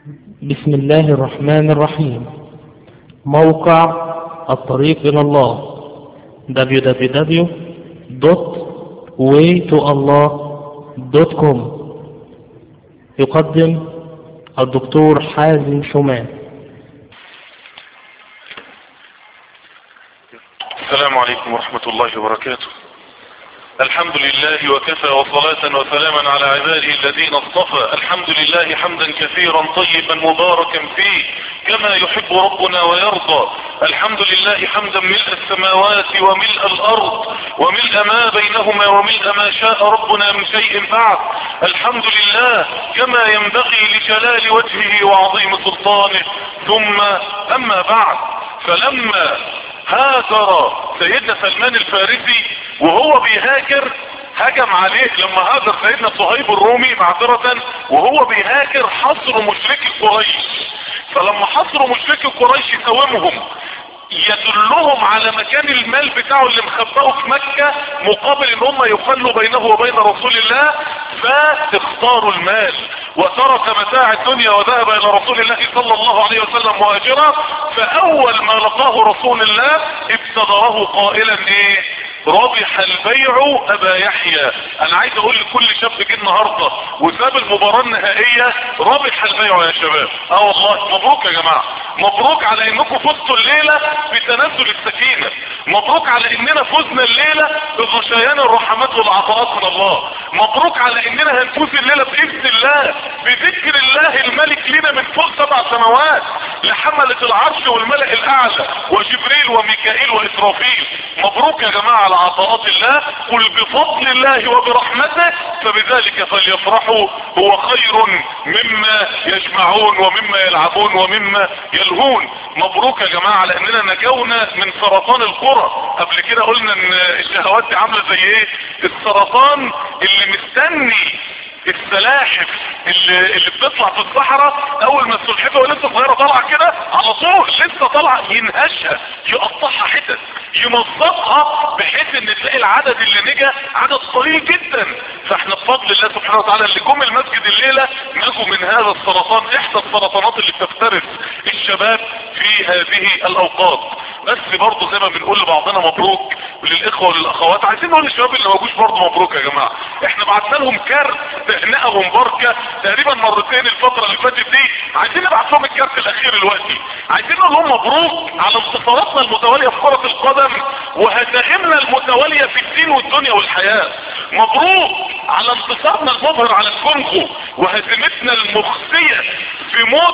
بسم الله الرحمن الرحيم موقع الطريق إلى الله www.waytoallah.com يقدم الدكتور حازم شومان السلام عليكم ورحمة الله وبركاته الحمد لله وكفى وصلاة وسلاما على عباده الذين اصطفى الحمد لله حمدا كثيرا طيبا مباركا فيه كما يحب ربنا ويرضى الحمد لله حمدا ملء السماوات وملء الارض وملء ما بينهما وملء ما شاء ربنا من شيء بعد الحمد لله كما ينبغي لجلال وجهه وعظيم سلطانه ثم اما بعد فلما هاجر سيدنا سلمان الفارسي وهو بيهاجر هجم عليه لما هاجر سيدنا صهيب الرومي معذرة وهو بيهاجر حصر مشركي قريش فلما حصروا مشركي قريش ساومهم يدلهم على مكان المال بتاعه اللي مخبأه في مكة مقابل ان هم يخلوا بينه وبين رسول الله فاختاروا المال وترك متاع الدنيا وذهب الى رسول الله صلى الله عليه وسلم مهاجرا فاول ما لقاه رسول الله ابتدره قائلا ايه ربح البيع ابا يحيى انا عايز اقول لكل شاب جه النهارده وساب المباراه النهائيه ربح البيع يا شباب اه والله مبروك يا جماعه مبروك على انكم فزتوا الليله بتنزل السكينه مبروك على اننا فزنا الليله بغشيان الرحمات والعطاءات من الله مبروك على اننا هنفوز الليله باذن الله بذكر الله الملك لنا من فوق سبع سماوات لحمله العرش والملأ الاعلى وجبريل وميكائيل واسرافيل مبروك يا جماعه على عطاءات الله قل بفضل الله وبرحمته فبذلك فليفرحوا هو خير مما يجمعون ومما يلعبون ومما يلهون مبروك يا جماعة على اننا نجونا من سرطان القرى قبل كده قلنا ان الشهوات دي عاملة زي ايه السرطان اللي مستني السلاحف اللي, اللي بتطلع في الصحراء اول ما السلحفه ولسه صغيره طالعه كده على طول لسه طالعه ينهشها يقطعها حتت يمزقها بحيث ان تلاقي العدد اللي نجا عدد قليل جدا فاحنا بفضل الله سبحانه وتعالى اللي جم المسجد الليله نجوا من هذا السرطان احدى السرطانات اللي بتفترس الشباب في هذه الاوقات بس برضه زي ما بنقول لبعضنا مبروك وللاخوه وللاخوات عايزين نقول للشباب اللي ما جوش برضه مبروك يا جماعه احنا بعتنا لهم كارت تهنئه ومباركه تقريبا مرتين الفتره اللي فاتت دي عايزين نبعت لهم الكارت الاخير دلوقتي عايزين نقول لهم مبروك على انتصاراتنا المتواليه في كره القدم وهزائمنا المتواليه في الدين والدنيا والحياه مبروك على انتصارنا المبهر على الكونغو وهزيمتنا المخزيه في موت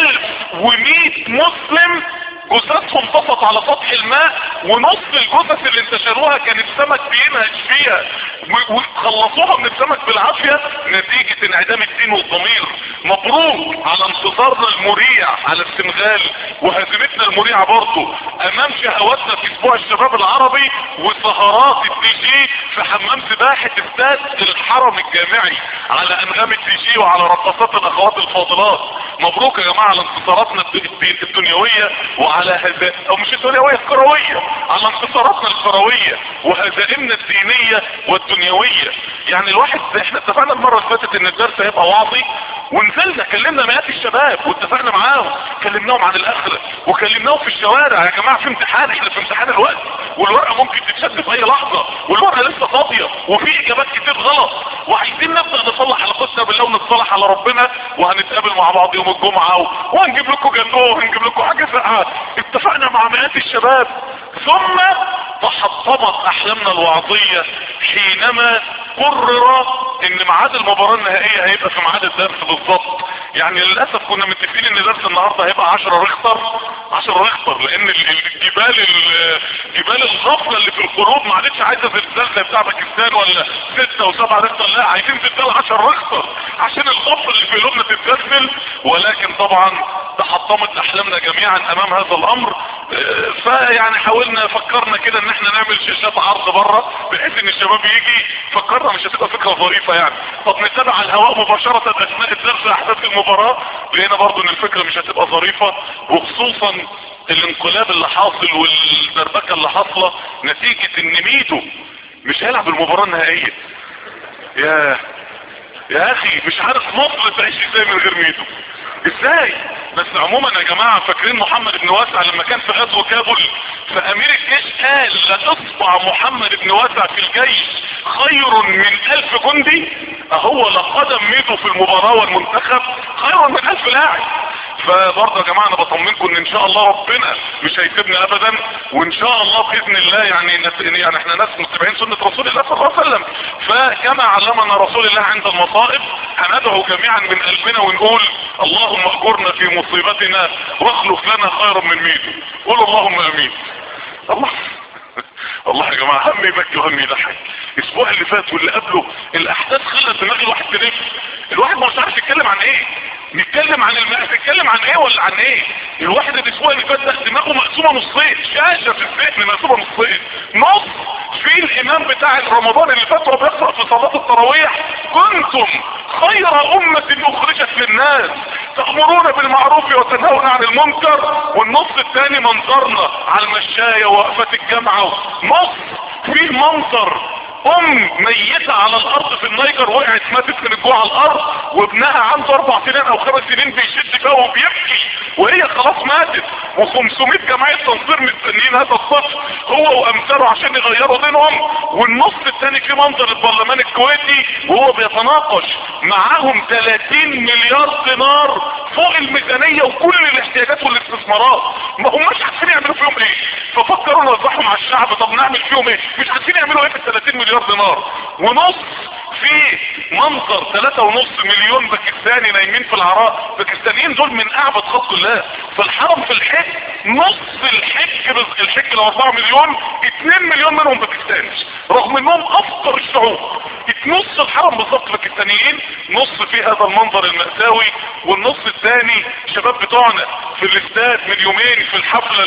1100 مسلم جثثهم طفت على سطح الماء ونص الجثث اللي انتشروها كان السمك بينهج فيها وخلصوها من السمك بالعافية نتيجة انعدام الدين والضمير مبروك على انتصارنا المريع على السنغال وهزيمتنا المريعة برضه امام شهواتنا في اسبوع الشباب العربي وسهرات الدي جي في حمام سباحة استاد الحرم الجامعي على انغام الدي جي وعلى رقصات الاخوات الفاضلات مبروك يا جماعة على انتصاراتنا الدنيوية وعلى هذا او مش الدنيوية الكروية على انتصاراتنا الكروية وهزائمنا الدينية والدنيوية يعني الواحد احنا اتفقنا المرة اللي فاتت ان الدرس هيبقى واعظي ونزلنا كلمنا مئات الشباب واتفقنا معاهم كلمناهم عن الاخرة وكلمناهم في الشوارع يا جماعة في امتحان احنا في امتحان الوقت والورقة ممكن تتشد في اي لحظة والورقة لسه فاضية وفي اجابات كتير غلط وعايزين نبدأ نصلح علاقتنا بالله ونتصالح على ربنا وهنتقابل مع بعض يوم الجمعة وهنجيب لكم جاتوه وهنجيب لكم حاجة ساقعة اتفقنا مع مئات الشباب ثم تحطمت احلامنا الوعظية حينما قرر ان ميعاد المباراة النهائية هيبقى في ميعاد الدرس بالظبط يعني للأسف كنا متفقين ان درس النهاردة هيبقى 10 ريختر 10 ريختر لان الجبال جبال الغفلة اللي في القلوب ما عادتش عايزة زلزال زي بتاع باكستان ولا 6 و7 ريختر لا عايزين زلزال 10 ريختر عشان الغفلة اللي في قلوبنا تتزلزل ولكن طبعا تحطمت احلامنا جميعا امام هذا الامر فيعني حاولنا فكرنا كده ان احنا نعمل شاشات عرض بره بحيث ان الشباب يجي فكرنا مش هتبقى فكرة ظريفة يعني طب نتابع على الهواء مباشرة اثناء الدرس احداث المباراة لقينا برضو ان الفكرة مش هتبقى ظريفة وخصوصا الانقلاب اللي حاصل والدربكة اللي حاصلة نتيجة ان ميدو مش هيلعب المباراة النهائية يا يا اخي مش عارف مصر تعيش ازاي من غير ميدو ازاي بس عموما يا جماعة فاكرين محمد بن واسع لما كان في غزوة كابل فامير الجيش قال لاصبع محمد بن واسع في الجيش خير من الف جندي اهو لقدم ميدو في المباراة والمنتخب خير من الف لاعب فبرضه يا جماعه انا بطمنكم ان ان شاء الله ربنا مش هيسيبنا ابدا وان شاء الله باذن الله يعني نت... يعني احنا ناس متبعين سنه رسول الله صلى الله عليه وسلم فكما علمنا رسول الله عند المصائب هندعو جميعا من قلبنا ونقول اللهم اجرنا في مصيبتنا واخلف لنا خيرا من ميدو قولوا اللهم امين الله والله يا جماعة همي يبكي وهمي يضحك الاسبوع اللي فات واللي قبله الاحداث خلت دماغ الواحد تلف الواحد مش عارف يتكلم عن ايه نتكلم عن الماء نتكلم عن ايه ولا عن ايه الواحد الاسبوع اللي فات ده دماغه مقسومه نصين شاشه في الذهن مقسومه نصين نص في الامام بتاع رمضان اللي فات وهو بيقرا في صلاه التراويح كنتم خير امه اخرجت للناس تأمرون بالمعروف وتنهون عن المنكر والنص الثاني منظرنا على المشاية ووقفة الجامعة نص فيه منظر ام ميتة على الارض في النيجر وقعت ماتت من الجوع على الارض وابنها عنده اربع سنين او خمس سنين بيشد فيها وبيبكي وهي خلاص ماتت و500 جمعية تنصير مستنيين هذا الطفل هو وامثاله عشان يغيروا دينهم والنص الثاني في منظر البرلمان الكويتي وهو بيتناقش معاهم 30 مليار دينار فوق الميزانية وكل الاحتياجات والاستثمارات ما هماش عارفين يعملوا فيهم ايه ففكروا نوزعهم على الشعب طب نعمل فيهم ايه مش عارفين يعملوا ايه في 30 مليار دينار ونص في منظر ثلاثة ونص مليون باكستاني نايمين في العراء باكستانيين دول من اعبد خلق الله في الحرم في الحج نص الحج بس الحج لو 4 مليون 2 مليون منهم باكستاني رغم انهم افقر الشعوب نص الحرم بالظبط باكستانيين نص في هذا المنظر المأساوي والنص الثاني شباب بتوعنا في الاستاد من يومين في الحفلة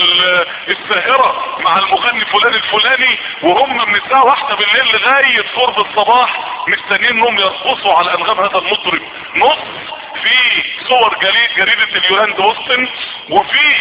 الساهرة مع المغني فلان الفلاني وهم من الساعة واحدة بالليل لغاية قرب الصباح مستنيين انهم يرقصوا على انغام هذا المطرب نص في صور جريد جريدة اليولاند بوستن وفي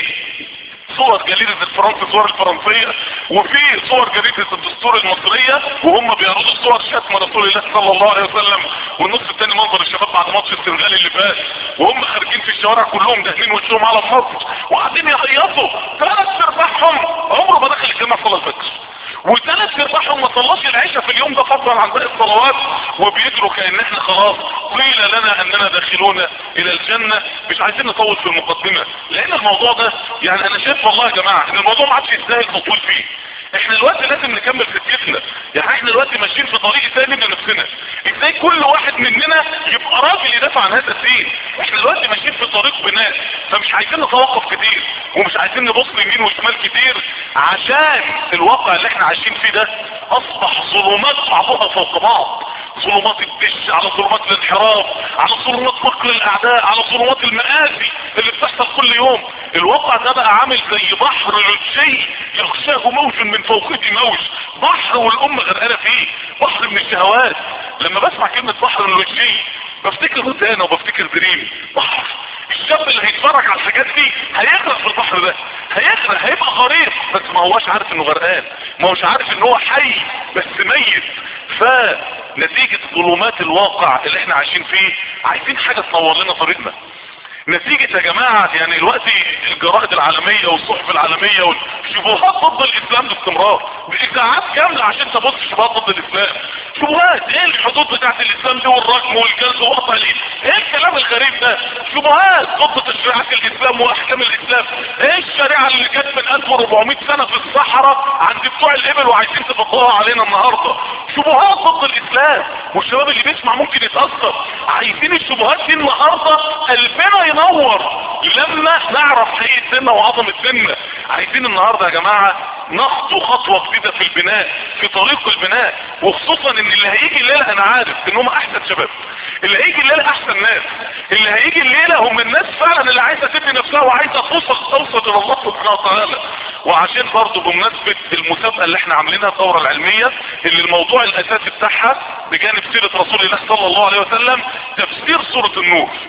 صور جريدة الفرنسي صور الفرنسية وفي صور جريدة الدستور المصرية وهم بيعرضوا صور شتم رسول الله صلى الله عليه وسلم والنص الثاني منظر الشباب بعد ماتش السنغال اللي فات وهم خارجين في الشوارع كلهم دهنين وشهم على مصر وقاعدين يعيطوا ثلاث ارباعهم عمره ما دخل الجامع صلاه الفجر وثلاث ارباعهم ما صلاش العشاء في اليوم ده فضلا عن باقي الصلوات وبيجروا كان احنا خلاص قيل لنا اننا داخلون الى الجنة مش عايزين نطول في المقدمة لان الموضوع ده يعني انا شايف والله يا جماعة ان الموضوع ما عادش يستاهل تطويل فيه احنا دلوقتي لازم نكمل سكتنا يعني احنا دلوقتي ماشيين في طريق ثاني لنفسنا ازاي كل واحد مننا يبقى راجل يدافع عن هذا الدين احنا دلوقتي ماشيين في طريق بناء فمش عايزين نتوقف كتير ومش عايزين نبص يمين وشمال كتير عشان الواقع اللي احنا عايشين فيه ده اصبح ظلمات بعضها فوق بعض ظلمات الدش على ظلمات الانحراف على ظلمات مكر الاعداء على ظلمات المآسي اللي بتحصل كل يوم الواقع ده بقى عامل زي بحر لجي يغشاه موج من فوقه موج بحر والامة غرقانة فيه بحر من الشهوات لما بسمع كلمة بحر لجي بفتكر روتانا وبفتكر دريم بحر الشاب اللي هيتفرج على الحاجات دي هيغرق في البحر ده هيغرق هيبقى غريق بس ما هواش عارف انه غرقان ما هوش عارف ان هو حي بس ميت فنتيجة ظلمات الواقع اللي احنا عايشين فيه عايزين حاجة تنور لنا طريقنا نتيجة يا جماعة يعني الوقت الجرائد العالمية والصحف العالمية والشبهات ضد الاسلام باستمرار باذاعات كاملة عشان تبص شبهات ضد الاسلام شبهات ايه الحدود بتاعت الاسلام دي والرجم والجلد وقطع الايد ايه الكلام الغريب ده شبهات ضد تشريعات الاسلام واحكام الاسلام ايه الشريعة اللي جت من 1400 سنة في الصحراء عند بتوع الابل وعايزين تفقوها علينا النهاردة شبهات ضد الاسلام والشباب اللي بيسمع ممكن يتأثر عايزين الشبهات دي النهاردة قلبنا ينور لما نعرف حقيقة سنة وعظمة سنة عايزين النهاردة يا جماعة نخطو خطوة جديدة في البناء في طريق البناء وخصوصا ان اللي هيجي الليلة انا عارف ان هم احسن شباب اللي هيجي الليلة احسن ناس اللي هيجي الليلة هم الناس فعلا اللي عايزة تبني نفسها وعايزة توصل توصل الى الله سبحانه وتعالى وعشان برضو بمناسبة المسابقة اللي احنا عاملينها الدورة العلمية اللي الموضوع الاساسي بتاعها بجانب سيرة رسول الله صلى الله عليه وسلم تفسير سورة النور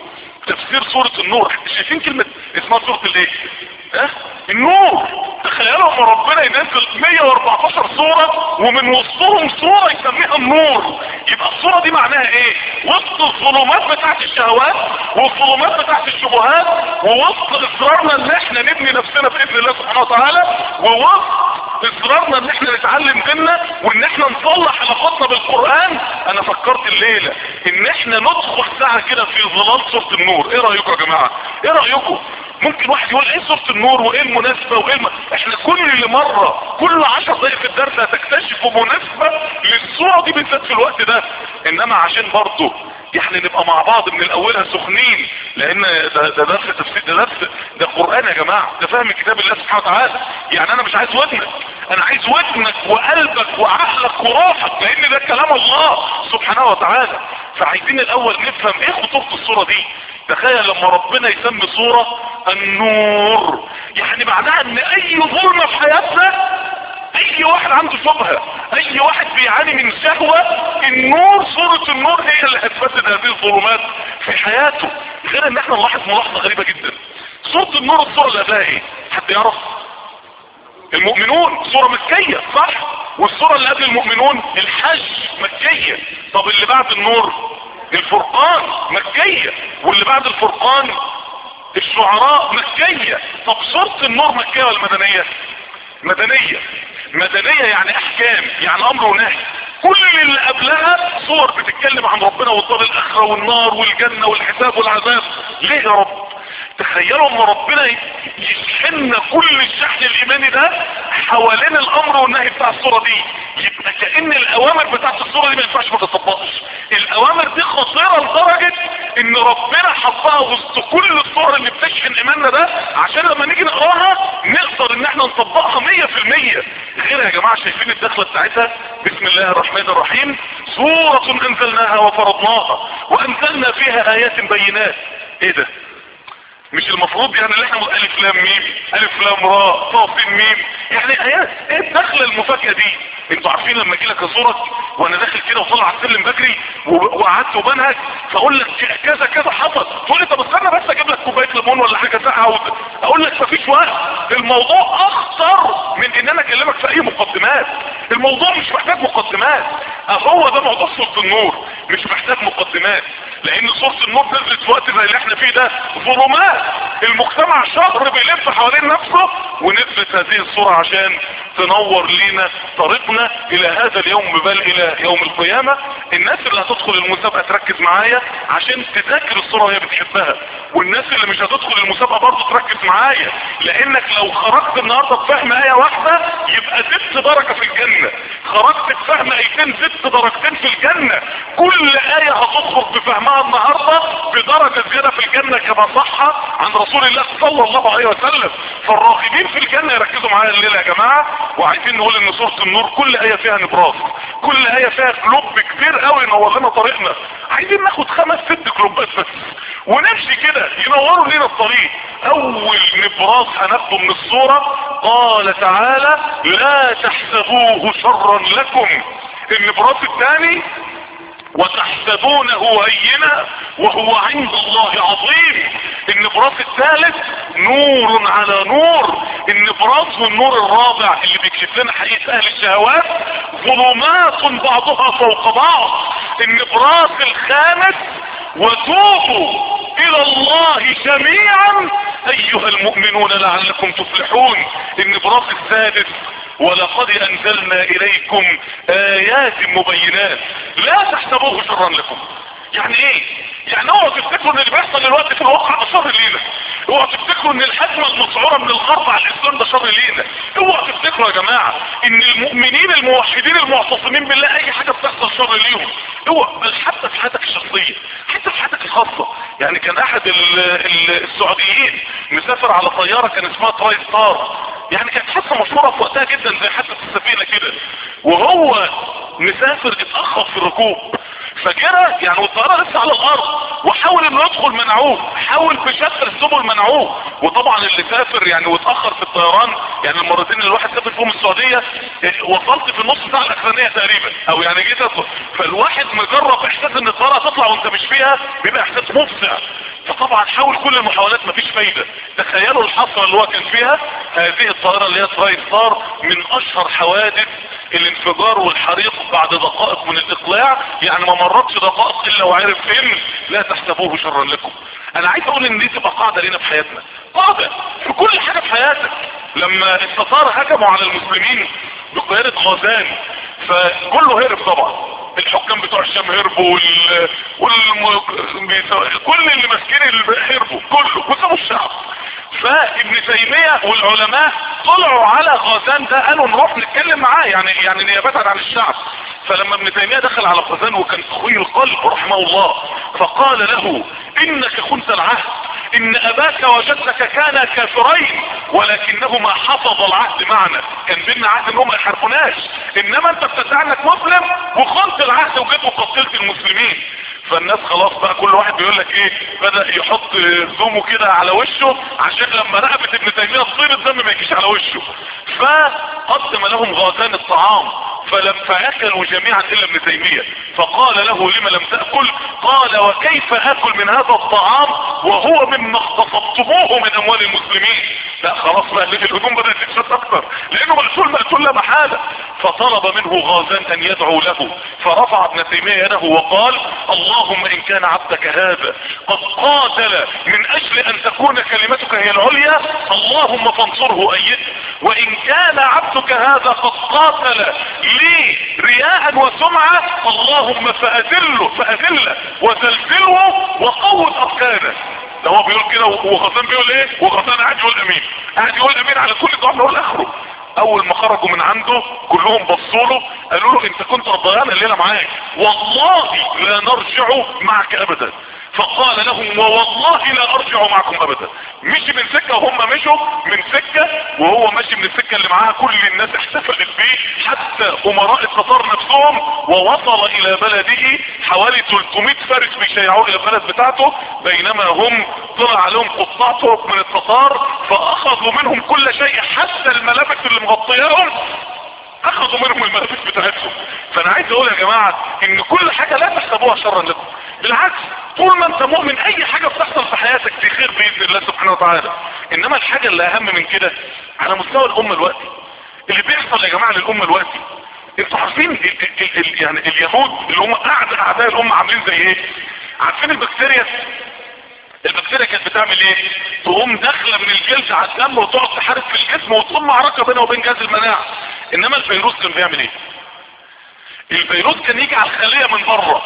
تفسير سورة النور شايفين كلمة اسمها سورة الايه اه النور تخيلوا ان ربنا ينزل 114 صورة ومن وسطهم صورة يسميها النور يبقى الصورة دي معناها ايه وسط الظلمات بتاعت الشهوات والظلمات بتاعت الشبهات ووسط اصرارنا ان احنا نبني نفسنا باذن الله سبحانه وتعالى ووسط اصرارنا ان احنا نتعلم ديننا وان احنا نصلح علاقاتنا بالقرآن انا فكرت الليلة ان احنا ندخل ساعة كده في ظلال سورة النور ايه رأيكم يا جماعة ايه رأيكم ممكن واحد يقول ايه سورة النور وايه المناسبة وايه الم... احنا كل مرة كل عشر دقائق في الدرس هتكتشفوا مناسبة للصورة دي بالذات في الوقت ده انما عشان برضه يعني نبقى مع بعض من الاولها سخنين لان ده, ده درس تفسير ده درس ده قرآن يا جماعة ده فهم كتاب الله سبحانه وتعالى يعني انا مش عايز ودنك انا عايز ودنك وقلبك وعقلك وروحك لان ده كلام الله سبحانه وتعالى فعايزين الاول نفهم ايه خطورة الصورة دي تخيل لما ربنا يسمي صورة النور يعني معناها ان اي ظلمة في حياتنا اي واحد عنده شبهة اي واحد بيعاني من شهوة النور صورة النور هي اللي هتفسد هذه الظلمات في حياته غير ان احنا نلاحظ ملاحظة غريبة جدا صورة النور الصورة اللي قبلها ايه حد يعرف المؤمنون صورة مكية صح والصورة اللي قبل المؤمنون الحج مكية طب اللي بعد النور الفرقان مكية واللي بعد الفرقان الشعراء مكية طب صورة النور مكية ولا مدنية مدنية مدنية يعني احكام يعني امر ونهي كل اللي قبلها صور بتتكلم عن ربنا والدار الاخرة والنار والجنة والحساب والعذاب ليه يا رب تخيلوا ان ربنا يشحن كل الشحن الايماني ده حوالين الامر والنهي بتاع الصورة دي يبقى كأن الاوامر بتاعت الصورة دي ما ينفعش ما تطبقش الاوامر دي خطيرة لدرجة ان ربنا حطها وسط كل الصور اللي بتشحن ايماننا ده عشان لما نيجي نقراها نقدر ان احنا نطبقها مية في المية غير يا جماعة شايفين الدخلة بتاعتها بسم الله الرحمن الرحيم سورة انزلناها وفرضناها وانزلنا فيها ايات بينات ايه ده مش المفروض يعني اللي احنا الف لام ميم الف لام راء صافين ميم يعني ايات ايه الدخله المفاجاه دي انتوا عارفين لما اجي لك ازورك وانا داخل كده وطلع على السلم بجري وقعدت وبنهج فاقول لك كذا كذا حصل تقول لي طب استنى بس اجيب لك كوبايه ليمون ولا حاجه ساقعه اقول لك مفيش وقت الموضوع اخطر من ان انا اكلمك في اي مقدمات الموضوع مش محتاج مقدمات هو ده موضوع سوره النور مش محتاج مقدمات لان سوره النور نزلت في وقت زي اللي احنا فيه ده ظلمات المجتمع شهر بيلف حوالين نفسه ونزلت هذه الصورة عشان تنور لينا طريقنا الى هذا اليوم بل الى يوم القيامة الناس اللي هتدخل المسابقة تركز معايا عشان تذاكر الصورة وهي بتحبها والناس اللي مش هتدخل المسابقة برضه تركز معايا لانك لو خرجت النهاردة بفهم اية واحدة يبقى زدت درجة في الجنة خرجت بفهم ايتين زدت درجتين في الجنة كل اية هتخرج بفهمها النهاردة بدرجة زيادة في الجنة كما صح عن رسول الله صلى الله عليه وسلم فالراغبين في الجنة يركزوا معايا الليلة يا جماعة وعايزين نقول ان سورة النور كل اية فيها نبراس كل اية فيها كلوب كبير قوي ينور لنا طريقنا عايزين ناخد خمس ست كلوبات بس ونمشي كده ينوروا لنا الطريق اول نبراس هناخده من الصورة قال تعالى لا تحسبوه شرا لكم النبراس الثاني وتحسبونه هينا وهو عند الله عظيم النبراس الثالث نور على نور النبراس والنور الرابع اللي بيكشف لنا حقيقة اهل الشهوات ظلمات بعضها فوق بعض النبراس الخامس وتوبوا الى الله جميعا ايها المؤمنون لعلكم تفلحون النبراس السادس ولقد انزلنا اليكم ايات مبينات لا تحسبوه شرا لكم يعني ايه يعني اوعوا تفتكروا ان اللي بيحصل دلوقتي في الواقع ده شر لينا اوعوا تفتكروا ان الهجمه المسعوره من الغرب على الاسلام ده شر لينا اوعوا تفتكروا يا جماعه ان المؤمنين الموحدين المعتصمين بالله اي حاجه بتحصل شر ليهم اوعوا بل حتى في حياتك الشخصيه حتى في حياتك الخاصه يعني كان احد ال ال السعوديين مسافر على طياره كان اسمها تراي ستار يعني كانت حادثه مشهوره في وقتها جدا زي حادثه السفينه كده وهو مسافر اتاخر في الركوب فجرى يعني والطياره لسه على الارض وحاول انه يدخل منعوه حاول بشتى السبل منعوه وطبعا اللي سافر يعني واتاخر في الطيران يعني المرتين اللي الواحد سافر فيهم السعوديه وصلت في النص ساعه الاخرانيه تقريبا او يعني جيت ادخل فالواحد مجرب احساس ان الطياره تطلع وانت مش فيها بيبقى احساس مفزع فطبعا حاول كل المحاولات مفيش فايدة تخيلوا الحصرة اللي هو كان فيها هذه الطائرة اللي هي تراي ستار من اشهر حوادث الانفجار والحريق بعد دقائق من الاقلاع يعني ما مرتش دقائق الا وعرف ان لا تحسبوه شرا لكم انا عايز اقول ان دي تبقى قاعدة لنا في حياتنا قاعدة في كل حاجة في حياتك لما التتار هجموا على المسلمين بقيادة غازان فكله هرب طبعا الحكام بتوع الشام هربوا وال... وال... كل اللي ماسكين هربوا كله وسابوا الشعب فابن تيمية والعلماء طلعوا على غازان ده قالوا نروح نتكلم معاه يعني يعني نيابة عن الشعب فلما ابن تيمية دخل على غازان وكان اخوي القلب رحمه الله فقال له انك خنت العهد ان اباك وجدك كانا كافرين ولكنهما حفظ العهد معنا كان بينا عهد انهم ما يحاربوناش انما انت بتدعي انك مسلم وخنت العهد وجيت وقتلت المسلمين فالناس خلاص بقى كل واحد بيقول لك ايه بدأ يحط زومه كده على وشه عشان لما رقبة ابن تيمية تصير الدم ما يجيش على وشه فقدم لهم غازان الطعام فلم فاكلوا جميعا الا ابن تيمية فقال له لما لم تأكل قال وكيف اكل من هذا الطعام وهو مما اغتصبتموه من اموال المسلمين لا خلاص بقى الهجوم بدأت تتشت اكتر لانه مقتول مقتول لا محالة فطلب منه غازان ان يدعو له فرفع ابن تيمية يده وقال اللهم ان كان عبدك هذا قد قاتل من اجل ان تكون كلمتك هي العليا اللهم فانصره ايده وان كان عبدك هذا قد قاتل لي رياء وسمعة اللهم فاذله فاذله وزلزله وقوت اركانه ده هو بيقول كده وغسان بيقول ايه وغسان قاعد يقول امين قاعد يقول امين على كل دعاء من اخره اول ما خرجوا من عنده كلهم بصوا له قالوا له انت كنت الضيان الليله معاك والله لا نرجع معك ابدا فقال لهم ووالله لا ارجع معكم ابدا مشي من سكة وهم مشوا من سكة وهو ماشي من السكة اللي معاها كل الناس احتفلت بيه حتى امراء التتار نفسهم ووصل الى بلده حوالي 300 فارس بيشيعوه الى البلد بتاعته بينما هم طلع عليهم قطاعته من التتار فاخذوا منهم كل شيء حتى الملابس اللي مغطياهم اخذوا منهم الملابس بتاعتهم فانا عايز اقول يا جماعة ان كل حاجة لا تحسبوها شرا لكم بالعكس طول ما انت مؤمن اي حاجة بتحصل في حياتك في خير باذن الله سبحانه وتعالى انما الحاجة اللي اهم من كده على مستوى الامة الوقتي اللي بيحصل يا جماعة للامة الوقتي انتوا عارفين ال ال ال يعني اليهود اللي هم اعدى اعداء الامة عاملين زي ايه عارفين البكتيريا البكتيريا كانت بتعمل ايه تقوم داخله من الجلد على الدم وتقعد تحارب في الجسم وتقوم معركه بينها وبين جهاز المناعه انما الفيروس كان بيعمل ايه الفيروس كان يجي على الخليه من بره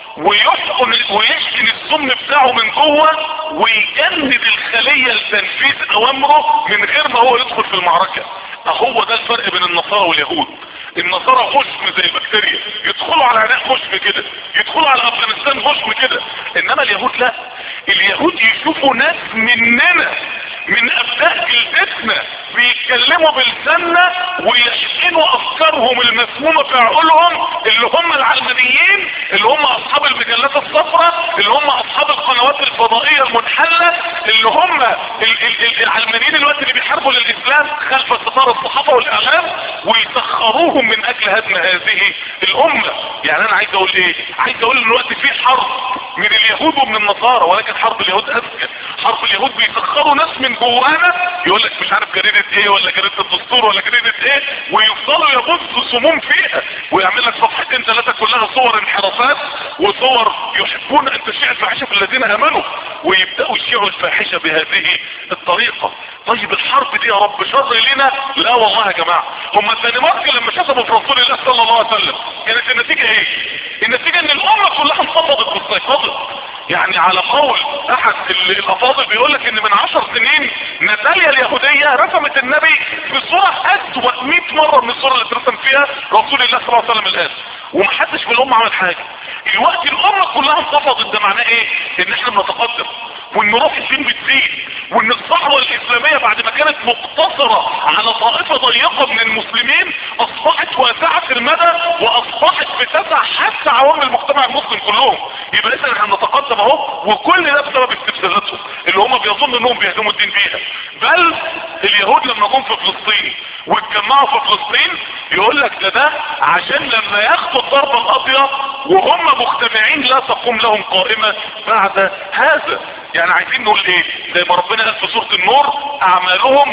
ويحقن ويحقن السم بتاعه من جوه ويجند الخليه لتنفيذ اوامره من غير ما هو يدخل في المعركه اهو ده الفرق بين النصارى واليهود النصارى خشم زي البكتيريا يدخلوا على العراق خشم كده يدخلوا على افغانستان خشم كده انما اليهود لا اليهود يشوفوا ناس مننا من ابناء جلدتنا بيتكلموا بلساننا ويشحنوا افكارهم المسمومة في عقولهم اللي هم العلمانيين اللي هم اصحاب المجلات الصفراء اللي هم اصحاب القنوات الفضائية المنحلة اللي هم ال- ال- العلمانيين الوقت اللي بيحاربوا للاسلام خلف ستار الصحافة والاعلام ويسخروهم من اجل هدم هذه الامة يعني انا عايز اقول ايه عايز اقول ان الوقت في حرب من اليهود ومن النصارى ولكن حرب اليهود اذكى حرب اليهود بيسخروا ناس من جوانا يقول لك مش عارف جريدة ايه ولا جريدة الدستور ولا جريدة ايه ويفضلوا يبصوا سموم فيها ويعمل لك صفحتين ثلاثة كلها صور انحرافات وصور يحبون ان تشيع الفاحشة في الذين امنوا ويبدأوا يشيعوا الفاحشة بهذه الطريقة طيب الحرب دي يا رب شر لنا لا والله يا جماعة هم الدنمارك لما شتموا في رسول الله صلى الله عليه وسلم كانت النتيجة ايه النتيجة ان الامة كلها انفضت واستيقظت يعني على قول احد ال- الافاضل بيقول لك ان من عشر سنين ناتاليا اليهودية رسمت النبي بصورة اسوأ 100 مرة من الصورة اللي اترسم فيها رسول الله صلى الله عليه وسلم الان ومحدش في الامة عمل حاجة الوقت الامة كلها انتفضت ده معناه ايه ان احنا بنتقدم وان روح الدين بتزيد وان الصحوة الاسلامية بعد ما كانت مقتصرة على طائفة ضيقة من المسلمين اصبحت واسعة المدى واصبحت بتسع حتى عوام المجتمع المسلم كلهم يبقى اذا احنا بنتقدم اهو وكل ده بسبب استفزازاتهم اللي هم بيظنوا انهم بيهدموا الدين بيها بل اليهود لما جم في فلسطين واتجمعوا يتجمعوا في فلسطين يقول لك ده ده عشان لما ياخدوا الضربة القاضية وهم مجتمعين لا تقوم لهم قائمة بعد هذا يعني عايزين نقول ايه زي ما ربنا قال في سورة النور اعمالهم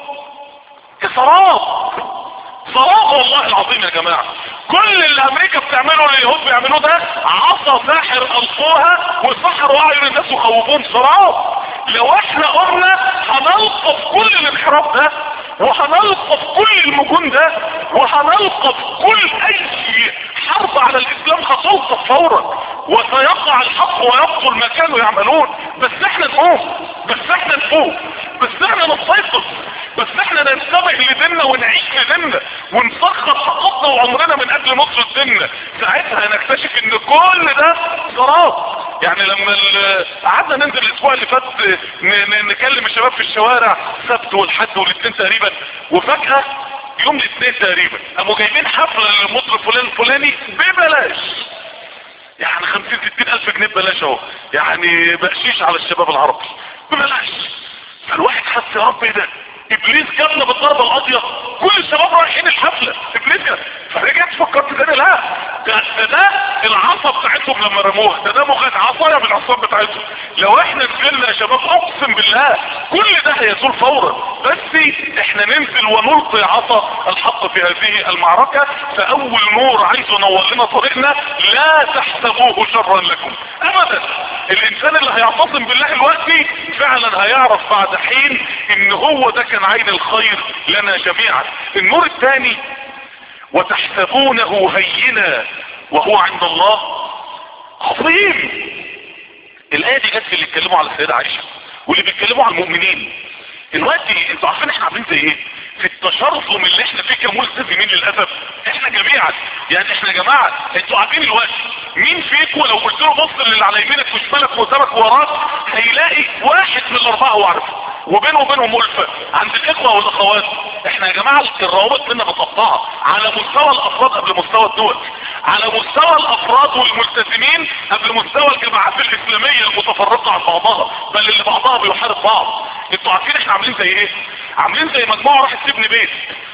كسراب سراب والله العظيم يا جماعة كل اللي امريكا بتعمله اللي اليهود بيعملوه ده عصا ساحر القوها وسحروا اعين الناس وخوفوهم سراب لو احنا قلنا هنلقف كل الانحراف ده وهنلقف كل المجون ده وهنلقف كل اي حرب على الاسلام هتلقف فورا وسيقع الحق ويبطل ما كانوا يعملون بس احنا نقوم بس احنا نقوم بس احنا نسيطر بس احنا ننتبه لديننا ونعيش لديننا ونسخر حقوقنا وعمرنا من اجل نصر ديننا ساعتها هنكتشف ان كل ده سراب يعني لما ال- قعدنا ننزل الاسبوع اللي فات ن- ن- نكلم الشباب في الشوارع سبت والحد والاثنين تقريبا وفجأة يوم الاثنين تقريبا قاموا جايبين حفلة للمطرب فلان الفلاني ببلاش يعني خمسين ستين الف جنيه ببلاش اهو يعني بقشيش على الشباب العربي ببلاش فالواحد حس يا رب ايه ده ابليس جابنا بالضربه القاضيه كل الشباب رايحين الحفله ابليس جاب فرجعت فكرت تاني لا ده ده, ده العصا بتاعتهم لما رموها ده ده مخد عصايه من العصام بتاعتهم لو احنا نزلنا يا شباب اقسم بالله كل ده هيزول فورا بس احنا ننزل ونلقي عصا الحق في هذه المعركه فاول نور عايز ينور لنا طريقنا لا تحسبوه شرا لكم ابدا الانسان اللي هيعتصم بالله دلوقتي فعلا هيعرف بعد حين ان هو ده كان عين الخير لنا جميعا النور الثاني وتحسبونه هينا وهو عند الله عظيم الايه دي جت في اللي اتكلموا على السيده عائشه واللي بيتكلموا على المؤمنين دلوقتي انتوا عارفين احنا عاملين زي ايه في التشرذم اللي احنا فيه كملتزمين للاسف احنا جميعا يعني احنا يا جماعه انتوا عارفين الوقت مين فيكم لو قلت له بص للي على يمينك وشمالك وقدامك ووراك هيلاقي واحد من الاربعه هو عارفه وبينه وبينهم ألفة عند الإخوة والأخوات احنا يا جماعة الروابط بينا متقطعة على مستوى الأفراد قبل مستوى الدول على مستوى الأفراد والملتزمين قبل مستوى الجماعات الإسلامية المتفرقة عن بعضها بل اللي بعضها بيحارب بعض انتوا عارفين احنا عاملين زي ايه عاملين زي مجموعة راحت تبني بيت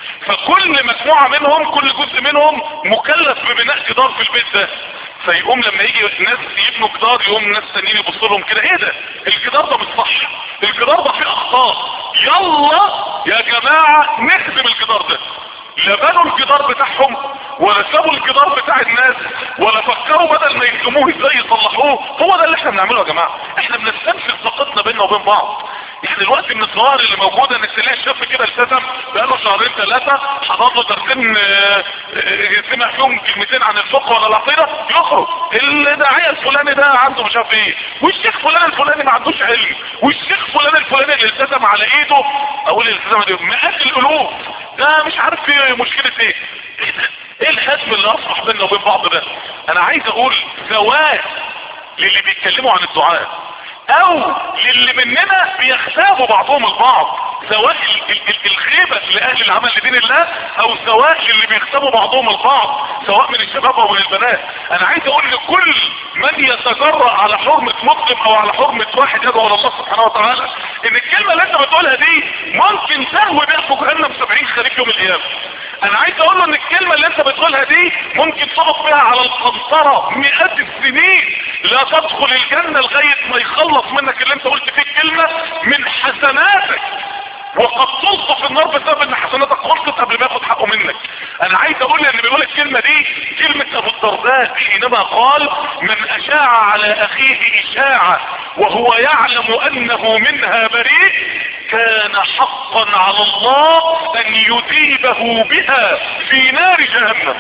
فكل مجموعة منهم كل جزء منهم مكلف ببناء جدار في البيت ده فيقوم لما يجي ناس يبنوا جدار يقوم ناس تانيين يبصوا لهم كده ايه ده الجدار ده مش صح الجدار ده فيه اخطاء يلا يا جماعة نخدم الجدار ده لا بنوا الجدار بتاعهم ولا سابوا الجدار بتاع الناس ولا فكروا بدل ما يهدموه ازاي يصلحوه هو ده اللي احنا بنعمله يا جماعة احنا بنستنفذ طاقتنا بيننا وبين بعض يعني الوقت من الظواهر اللي موجودة انك تلاقي الشاب كده التزم بقاله شهرين ثلاثة حضر له درسين آه، آه، سمع فيهم كلمتين عن الفقه ولا العقيدة يخرج الداعية الفلاني ده عنده مش عارف ايه والشيخ فلان الفلاني ما عندوش علم والشيخ فلان الفلاني اللي التزم على ايده اقول اللي التزم على ايده مئات الالوف ده مش عارف في مشكلة ايه ايه ده؟ ايه الحزم اللي اصبح بيننا وبين بعض ده انا عايز اقول زواج للي بيتكلموا عن الدعاء او للي مننا بيختابوا بعضهم البعض سواء ال- ال- ال- الخيبة لأهل العمل لدين الله او سواء للي بيختابوا بعضهم البعض سواء من الشباب او من البنات انا عايز اقول لكل من يتجرأ على حرمة مسلم او على حرمة واحد يدعو على الله سبحانه وتعالى ان الكلمة اللي انت بتقولها دي ممكن تهوي بيها في جهنم 70 خريف يوم القيامة انا عايز اقول له ان الكلمة اللي انت بتقولها دي ممكن تقف بيها على القنطرة مئات السنين لا تدخل الجنة لغاية ما يخلص منك اللي انت قلت فيه الكلمة من حسناتك وقد تلقى في النار بسبب ان حسناتك خلصت قبل ما ياخد حقه منك انا عايز اقول ان بيقول الكلمة دي كلمة ابو الدرداء حينما قال من اشاع على اخيه اشاعة وهو يعلم انه منها بريء كان حقا على الله ان يذيبه بها في نار جهنم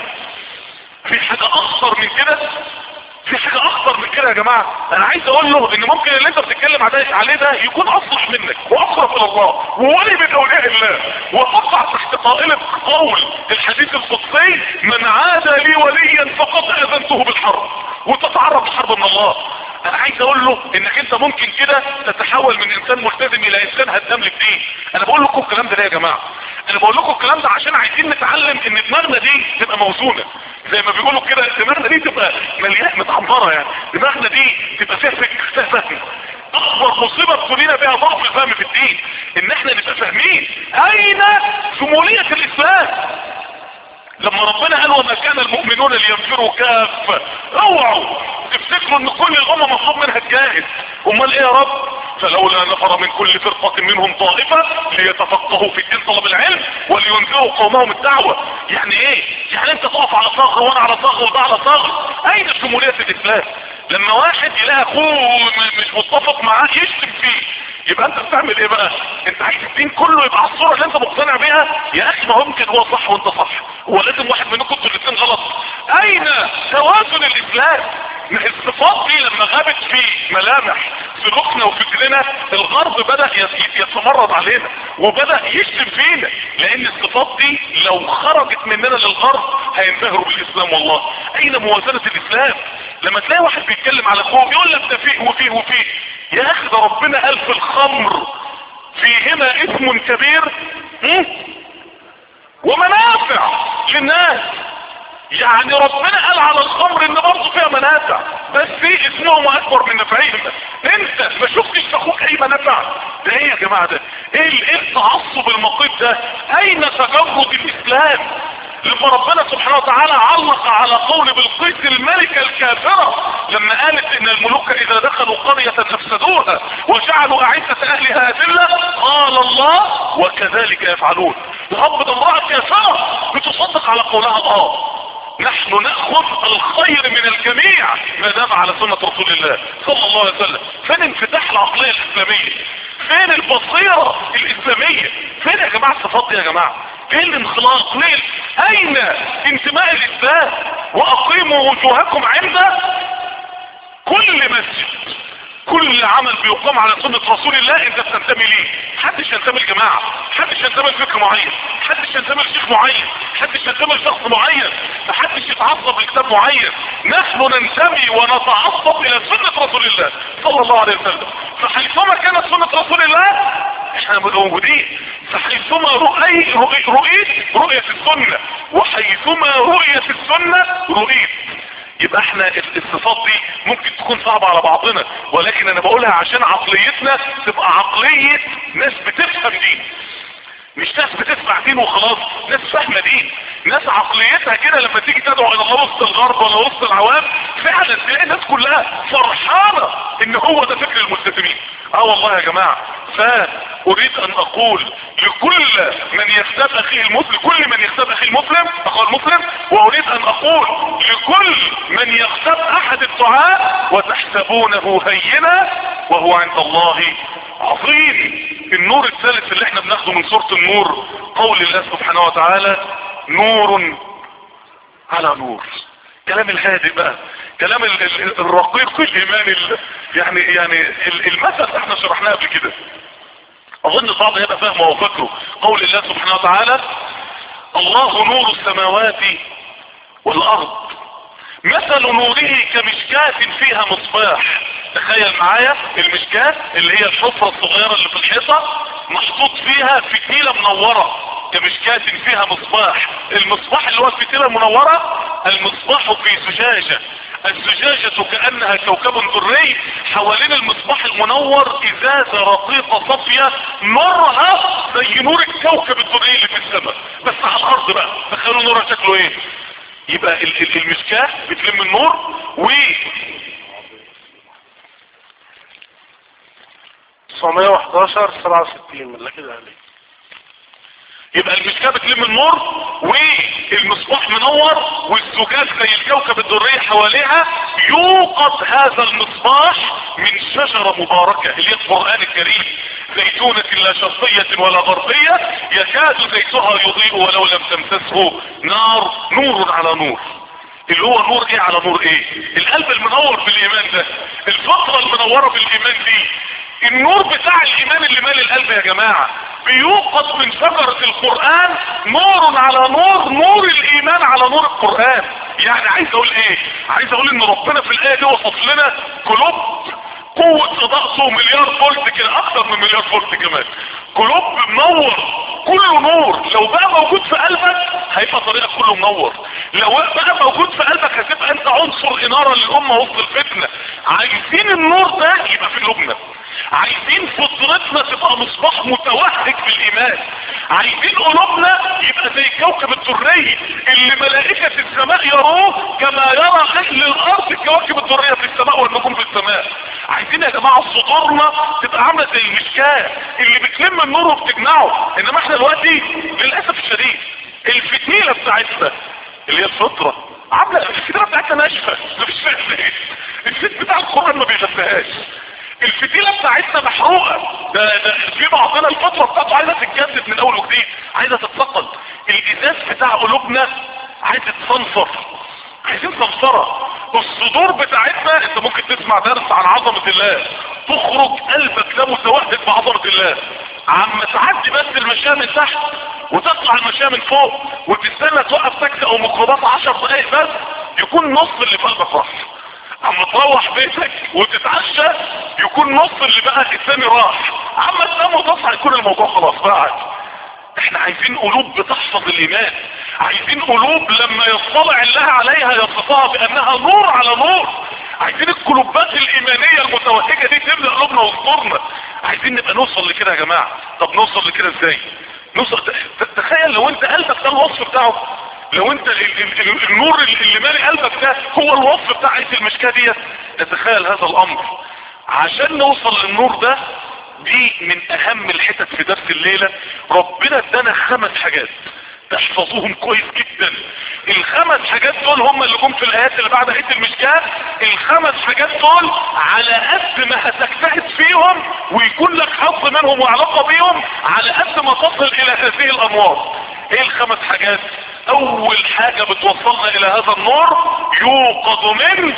في حاجة اخطر من كده في حاجة اخطر من كده يا جماعة انا عايز اقول له ان ممكن اللي انت بتتكلم عليه عليه ده يكون اصلح منك واقرب الى الله وولي من اولياء الله وتقع تحت قائلة قول الحديث القدسي من عاد لي وليا فقد اذنته بالحرب وتتعرض لحرب من الله انا عايز اقول له انك انت ممكن كده تتحول من انسان ملتزم الى انسان هدام للدين انا بقول لكم الكلام ده ليه يا جماعه انا بقول لكم الكلام ده عشان عايزين نتعلم ان دماغنا دي تبقى موزونه زي ما بيقولوا كده دماغنا دي تبقى مليانه متعمره يعني دماغنا دي تبقى فيها فكر فيها فهم اكبر مصيبة ابتلينا بها ضعف الفهم في الدين ان احنا نبقى فاهمين اين شمولية الاسلام لما ربنا قال وما كان المؤمنون لينفروا كافة اوعوا تفتكروا ان كل الامة مطلوب منها تجاهد امال ايه يا رب فلولا نفر من كل فرقة منهم طائفة ليتفقهوا في الدين طلب العلم ولينذروا قومهم الدعوة يعني ايه يعني انت تقف على صغر وانا على صغر وده على صغر اين شمولية الاسلام لما واحد يلاقي اخوه مش متفق معاه يشتم فيه يبقى انت بتعمل ايه بقى انت عايز الدين كله يبقى على الصورة اللي انت مقتنع بيها يا اخي ما هو يمكن هو صح وانت صح هو لازم واحد منكم انتوا الاثنين غلط اين توازن الاسلام ما الصفات دي لما غابت في ملامح سلوكنا وفكرنا الغرب بدأ يتمرد علينا وبدأ يشتم فينا لان الصفات دي لو خرجت مننا للغرب هينبهروا بالاسلام والله اين موازنة الاسلام لما تلاقي واحد بيتكلم على اخوه يقول لك ده فيه وفيه وفيه يا اخي ده ربنا قال في الخمر فيهما اسم كبير ومنافع للناس يعني ربنا قال على الخمر ان برضه فيها منافع بس في اسمهم اكبر من نفعهم انت ما شفتش في اخوك اي منافع ده ايه يا جماعه ده ايه ايه التعصب المقيت ده اين تجرد الاسلام لما ربنا سبحانه وتعالى علق على قول بالقيس الملكة الكافرة لما قالت ان الملوك اذا دخلوا قرية افسدوها وجعلوا اعزة اهلها اذلة قال الله وكذلك يفعلون رب امرأة كافرة بتصدق على قولها اه نحن نأخذ الخير من الجميع ما دام على سنة رسول الله صلى الله عليه وسلم فين انفتاح العقلية الاسلامية فين البصيرة الاسلامية فين يا جماعة الصفات دي يا جماعة ايه الانخلاق ليه اين انتماء الاسلام واقيموا وجوهكم عند كل مسجد كل عمل بيقام على سنة رسول الله انت بتنتمي ليه محدش ينتمي لجماعة محدش ينتمي لفكر معين محدش ينتمي لشيخ معين محدش ينتمي لشخص معين محدش يتعصب لكتاب معين نحن ننتمي ونتعصب الى سنة رسول الله صلى الله عليه وسلم فحيثما كانت سنة رسول الله احنا موجودين فحيثما رؤي رؤيت رؤيت رؤية السنة وحيثما رؤية السنة رؤيت يبقى احنا الصفات دي ممكن تكون صعبة على بعضنا ولكن انا بقولها عشان عقليتنا تبقى عقلية ناس بتفهم دين مش ناس بتسمع دين وخلاص ناس فاهمة دين ناس عقليتها كده لما تيجي تدعو الى الله وسط الغرب ولا وسط العوام فعلا تلاقي الناس كلها فرحانة ان هو ده فكر الملتزمين اه والله يا جماعة فاريد ان اقول لكل من يغتاب اخيه المسلم كل من يغتاب اخيه المسلم اخوه المسلم واريد ان اقول لكل من يغتاب احد الدعاء وتحسبونه هينا وهو عند الله عظيم النور الثالث اللي احنا بناخده من سورة النور قول الله سبحانه وتعالى نور على نور كلام الهادي بقى كلام ال- ال- الرقيق الايمان ال- يعني يعني ال- المثل احنا شرحناه قبل كده اظن البعض هيبقى فاهمه وفاكره قول الله سبحانه وتعالى الله نور السماوات والارض مثل نوره كمشكاة فيها مصباح تخيل معايا المشكاة اللي هي الحفرة الصغيرة اللي في الحيطة محطوط فيها فتيلة منورة كمشكاة فيها مصباح المصباح اللي هو الفتيلة المنورة المصباح في زجاجة الزجاجة كأنها كوكب دري حوالين المصباح المنور ازازة رقيقة صافية نورها زي نور الكوكب الدري اللي في السماء بس على الارض بقى تخيلوا نورها شكله ايه يبقى ال- ال- المشكاة بتلم النور و 911 67 من كده عليه يبقى المشكاة بتلم النور والمصباح منور والزجاج زي الكوكب الدري حواليها يوقد هذا المصباح من شجرة مباركة اللي هي القرآن الكريم زيتونة لا شرقية ولا غربية يكاد زيتها يضيء ولو لم تمسسه نار نور على نور اللي هو نور ايه على نور ايه القلب المنور بالايمان ده الفطرة المنورة بالايمان دي النور بتاع الايمان اللي مال القلب يا جماعة بيوقد من شجرة القرآن نور على نور نور الايمان على نور القرآن يعني عايز اقول ايه عايز اقول ان ربنا في الاية دي وصف لنا قلوب قوة صداقته مليار فولت كده اكتر من مليار فولت كمان قلوب منور كله نور لو بقى موجود في قلبك هيبقى طريقك كله منور لو بقى موجود في قلبك هتبقى انت عنصر انارة للامة وسط الفتنة عايزين النور ده يبقى في قلوبنا عايزين فطرتنا تبقى مصباح متوهج بالايمان عايزين قلوبنا يبقى زي كوكب الدري اللي ملائكة السماء يروه كما يرى اهل الارض الكواكب الدرية في السماء والنجوم في السماء عايزين يا جماعة صدورنا تبقى عاملة زي المشكاة اللي بتلم النور وبتجمعه انما احنا دلوقتي للأسف الشديد الفتيلة بتاعتنا اللي هي الفطرة عاملة الفتيلة بتاعتنا ناشفة مفيش فيها زيت الزيت بتاع القرآن ما بيغذيهاش الفتيلة بتاعتنا محروقة ده ده في بعضنا الفترة بتاعته عايزة تتجدد من اول وجديد عايزة تتثقل الازاز بتاع قلوبنا عايزة تصنفر عايزين صنفرة الصدور بتاعتنا انت ممكن تسمع درس عن عظمة الله تخرج قلبك لا متوهج بعظمة الله عم تعدي بس المشاة من تحت وتطلع المشاة من فوق وتستنى توقف تاكسي او ميكروباص عشر دقايق بس يكون نص اللي في قلبك راح اما تروح بيتك وتتعشى يكون نص اللي بقى الثاني راح اما تنام وتصحى يكون الموضوع خلاص بعد احنا عايزين قلوب بتحفظ الايمان عايزين قلوب لما يطلع الله عليها يصفها بانها نور على نور عايزين القلوبات الايمانية المتوهجة دي تملأ قلوبنا وصدورنا عايزين نبقى نوصل لكده يا جماعة طب نوصل لكده ازاي نوصل تخيل لو انت قلبك ده الوصف بتاعه لو انت ال ال ال النور اللي مالي قلبك ده هو الوصف بتاع ايه المشكاة دي تتخيل هذا الامر عشان نوصل للنور ده دي من اهم الحتت في درس الليلة ربنا ادانا خمس حاجات تحفظوهم كويس جدا الخمس حاجات دول هم اللي جم في الايات اللي بعد ايه المشكاة الخمس حاجات دول على قد ما هتجتهد فيهم ويكون لك حظ منهم وعلاقة بيهم على قد ما تصل الى هذه الانوار ايه الخمس حاجات اول حاجة بتوصلنا الى هذا النور يوقظ من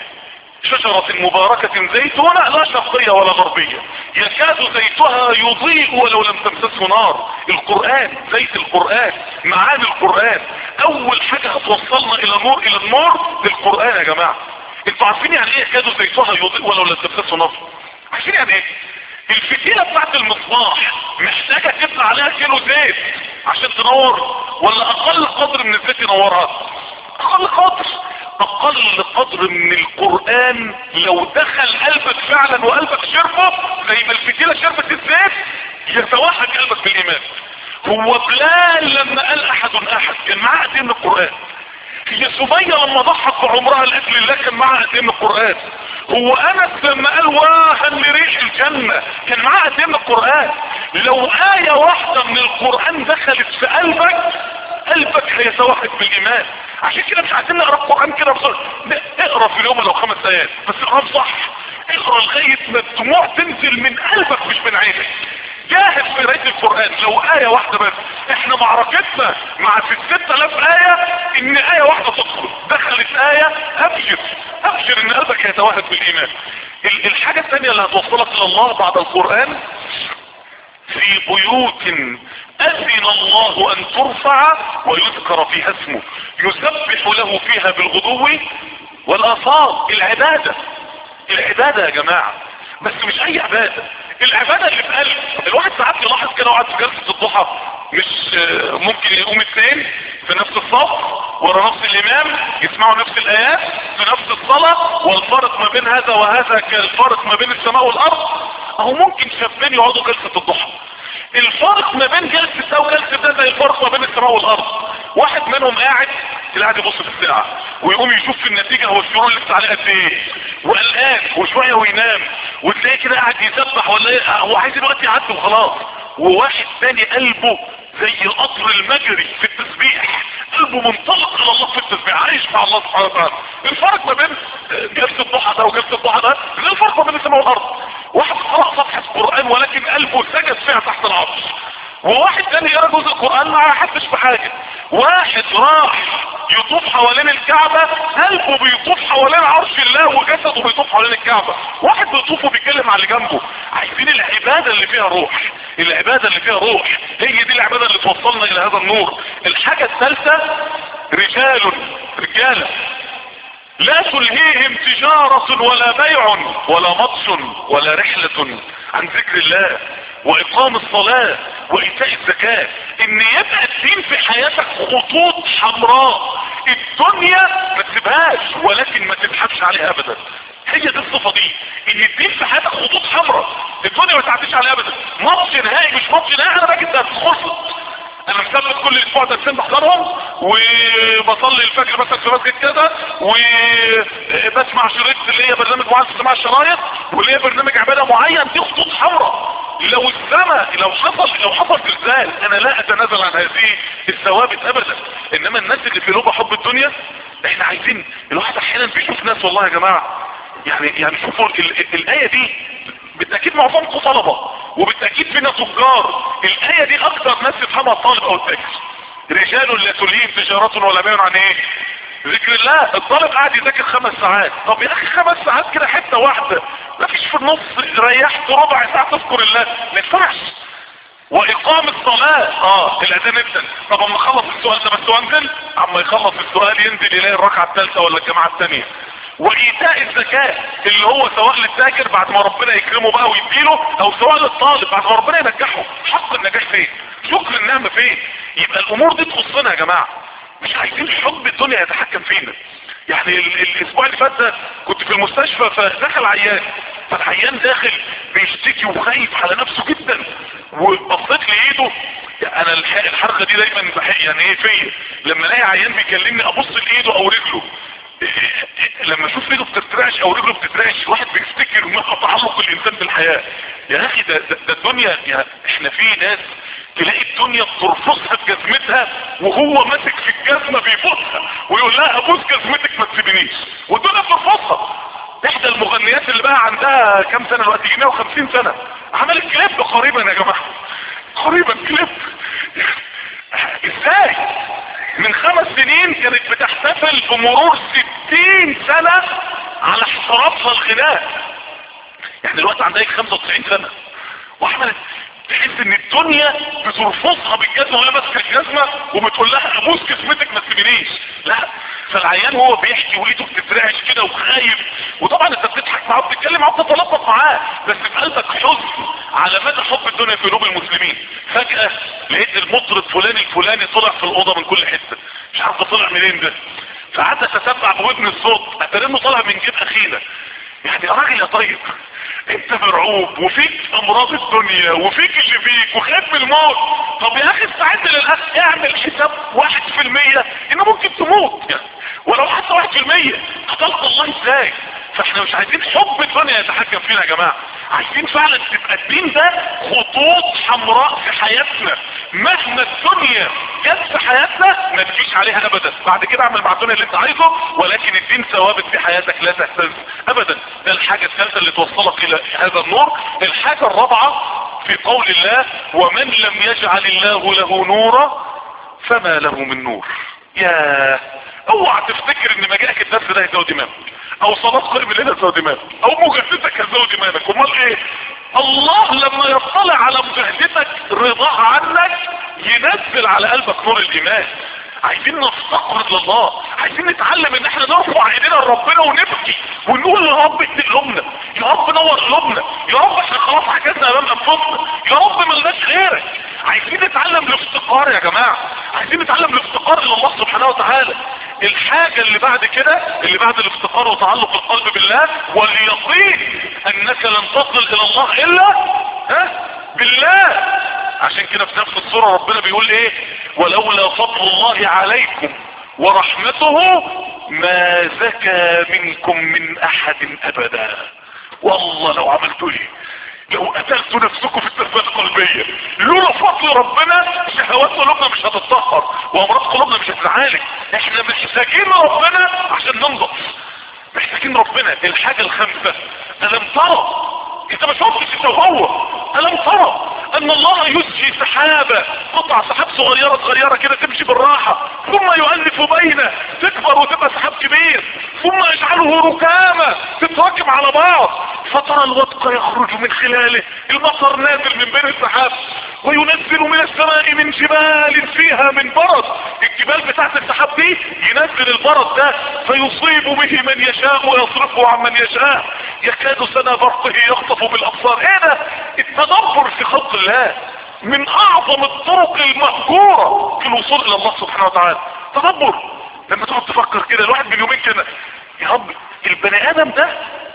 شجرة مباركة زيتونة لا شرقية ولا غربية يكاد زيتها يضيء ولو لم تمسسه نار القرآن زيت القرآن معاني القرآن اول حاجة هتوصلنا الى نور الى النور القرآن يا جماعة انتوا عارفين يعني ايه يكاد زيتها يضيء ولو لم تمسسه نار عارفين يعني ايه الفتيلة بتاعت المصباح محتاجة تبقى عليها كيلو زيت عشان تنور ولا اقل قدر من الزيت ينورها اقل قدر اقل قدر من القرآن لو دخل قلبك فعلا وقلبك شربه زي ما الفتيلة شربت الزيت يتوحد قلبك بالايمان هو بلال لما قال احد احد كان معاه قد ايه من القرآن هي سمية لما ضحت بعمرها لاجل الله كان معاها قد ايه من القرآن هو انس لما قال واها لريح الجنة كان معاها قد ايه من القرآن لو آية واحدة من القرآن دخلت في قلبك قلبك هيتوحد بالايمان عشان كده مش عايزين نقرا القران كده بسرعه اقرا في اليوم لو خمس ايات بس اقرا صح اقرا لغايه ما الدموع تنزل من قلبك مش من عينك جاهد في قرايه القران لو ايه واحده بس احنا معركتنا مع في الست الاف ايه ان ايه واحده تدخل دخلت ايه ابشر ابشر ان قلبك هيتوحد بالايمان الحاجه الثانيه اللي هتوصلك الى الله بعد القران في بيوت اذن الله ان ترفع ويذكر فيها اسمه يسبح له فيها بالغدو والاصال العبادة العبادة يا جماعة بس مش اي عبادة العبادة اللي في قلب الواحد ساعات يلاحظ كده وقعد في جلسة الضحى مش ممكن يقوم اثنين في نفس الصف ورا نفس الامام يسمعوا نفس الايات في نفس الصلاة والفرق ما بين هذا وهذا كالفرق ما بين السماء والارض اهو ممكن شابين يقعدوا جلسة الضحى الفرق ما بين جلسة ده وجلسة ده زي الفرق ما بين السماء والارض واحد منهم قاعد قاعد يبص في الساعة ويقوم يشوف في النتيجة هو الشرور اللي عليه قد ايه وقلقان وشوية وينام وتلاقيه كده قاعد يسبح ولا ايه هو عايز الوقت يعدي وخلاص وواحد تاني قلبه زي القطر المجري في التسبيح قلبه منطلق على الله في التسبيح عايش مع الله سبحانه وتعالى الفرق ما بين جلسة الضحى ده وجلسة الضحى ده زي الفرق ما بين السماء والارض واحد قرأ صفحة القرآن ولكن قلبه سجد فيها تحت العرش وواحد تاني يقرا جزء القرآن ما حدش بحاجة واحد راح يطوف حوالين الكعبة قلبه بيطوف حوالين عرش الله وجسده بيطوف حوالين الكعبة واحد بيطوف وبيتكلم على اللي جنبه عايزين العبادة اللي فيها روح العبادة اللي فيها روح هي دي العبادة اللي توصلنا الى هذا النور الحاجة الثالثة رجال رجالة لا تلهيهم تجارة ولا بيع ولا مطش ولا رحلة عن ذكر الله واقام الصلاة وايتاء الزكاة ان يبقى الدين في حياتك خطوط حمراء الدنيا ما تسيبهاش ولكن ما تبحثش عليها ابدا هي دي الصفه دي ان الدين في حياتك خطوط حمراء الدنيا ما تعديش عليها ابدا ماتش نهائي مش ماتش نهائي انا راجل ده خلصت انا مثبت كل اسبوع درسين بحضرهم وبصلي الفجر مثلا في مسجد كذا وبسمع شريط اللي هي برنامج معين في سماع الشرايط واللي هي برنامج عباده معين دي خطوط حمراء لو السماء لو حصل لو حصل زلزال انا لا اتنازل عن هذه الثوابت ابدا انما الناس اللي في لوبة حب الدنيا احنا عايزين الواحد احيانا بيشوف ناس والله يا جماعه يعني يعني شوفوا ال ال الايه دي بالتاكيد معظمكم طلبه وبالتاكيد فينا تجار الايه دي اكتر ناس يفهمها الطالب او التاجر رجال لا تلهيهم تجارة ولا بيع عن ايه ذكر الله الطالب قاعد يذاكر خمس ساعات طب يا اخي خمس ساعات كده حته واحده مفيش في النص ريحت ربع ساعه تذكر الله ما ينفعش واقام الصلاة اه الاذان ابتن طب اما خلص السؤال ده بس وانزل اما يخلص السؤال ينزل يلاقي الركعة الثالثة ولا الجماعة الثانية وايتاء الزكاة اللي هو سواء للتاجر بعد ما ربنا يكرمه بقى ويديله او سواء للطالب بعد ما ربنا ينجحه حق النجاح فين شكر النعمة فين يبقى الامور دي تخصنا يا جماعة مش عايزين حب الدنيا يتحكم فينا يعني ال الاسبوع اللي فات ده كنت في المستشفى فدخل عيان فالعيان داخل بيشتكي وخايف على نفسه جدا وبصيت لايده انا الحركه دي دايما بحق يعني ايه فيا لما الاقي عيان بيكلمني ابص لايده او رجله لما اشوف ايده بتترعش او رجله بتترعش الواحد بيفتكر ما تعلق الانسان بالحياه يا اخي ده, ده, ده الدنيا يا احنا في ناس تلاقي الدنيا بترفصها في جزمتها وهو ماسك في الجزمه بيبوسها ويقول لها ابوس جزمتك ما تسيبنيش والدنيا بترفصها احدى المغنيات اللي بقى عندها كام سنه دلوقتي 150 سنه عملت كليب قريبا يا جماعه قريبا كليب ازاي من خمس سنين كانت بتحتفل بمرور 60 سنه على احترافها الغناء يعني الوقت عندها 95 سنه وعملت تحس ان الدنيا بترفضها بالجزمه وهي ماسكه الجزمه وبتقول لها ابوس جسمتك ما تسيبنيش لا فالعيان هو بيحكي وايده بتترعش كده وخايف وطبعا انت بتضحك معاه وبتتكلم معاه وبتتلطف معاه بس في قلبك حزن على مدى حب الدنيا في قلوب المسلمين فجاه لقيت المطرب فلان الفلاني طلع في الاوضه من كل حته مش عارف طلع منين ده فقعدت اتتبع بودن الصوت اترنه طالع من جيب اخينا يعني يا راجل يا طيب انت مرعوب وفيك امراض الدنيا وفيك اللي فيك وخايف من الموت طب يا اخي استعد للاخر اعمل حساب واحد في المية ان ممكن تموت يعني ولو حتى واحد في المية هتلقى الله ازاي فاحنا مش عايزين حب الدنيا يتحكم فينا يا جماعة عايزين فعلا تبقى الدين ده خطوط حمراء في حياتنا مهما الدنيا جت في حياتنا ما تجيش عليها ابدا بعد كده اعمل مع الدنيا اللي انت عايزه ولكن الدين ثوابت في حياتك لا تهتز ابدا ده الحاجة الثالثة اللي توصلك الى هذا النور الحاجة الرابعة في قول الله ومن لم يجعل الله له نورا فما له من نور يا اوعى تفتكر ان مجالك الدرس ده هيزود دماغك او صلاة قرب الليل هيزود دماغك او مجاهدتك هيزود دماغك امال ايه الله لما يطلع على مجاهدتك رضاه عنك ينزل على قلبك نور الايمان عايزين نفتقر لله عايزين نتعلم ان احنا نرفع ايدينا لربنا ونبكي ونقول يا رب اهدي قلوبنا يا رب نور قلوبنا يا رب احنا خلاص عجزنا امام انفسنا يا رب ملناش غيرك عايزين نتعلم الافتقار يا جماعه عايزين نتعلم الافتقار الى الله سبحانه وتعالى الحاجة اللي بعد كده اللي بعد الافتقار وتعلق القلب بالله واليقين انك لن تصل الى الله الا ها بالله عشان كده في نفس الصورة ربنا بيقول ايه ولولا فضل الله عليكم ورحمته ما زكى منكم من احد ابدا والله لو عملتوا لي لو قتلتوا نفسكم في التربية القلبية لولا فضل ربنا شهوات قلوبنا مش هتتطهر وامراض قلوبنا مش هتتعالج احنا محتاجين ربنا عشان ننضف محتاجين ربنا الحاجة الخامسة ألم ترى انت ما شفتش انت وهو ألم ترى ان الله يسجي سحابة قطع سحاب صغيرة صغيرة كده تمشي بالراحة ثم يؤلف بينه تكبر وتبقى سحاب كبير ثم يجعله ركامة تتراكم على بعض فترى الودق يخرج من خلاله المطر نازل من بين السحاب وينزل من السماء من جبال فيها من برد الجبال بتاعت السحاب دي ينزل البرد ده فيصيب به من يشاء ويصرفه عن من يشاء يكاد سنا برقه يخطف بالابصار ايه ده التدبر في خلق الله من اعظم الطرق المهجورة في الوصول الى الله سبحانه وتعالى تدبر لما تقعد تفكر كده الواحد من يومين كده يا رب البني ادم ده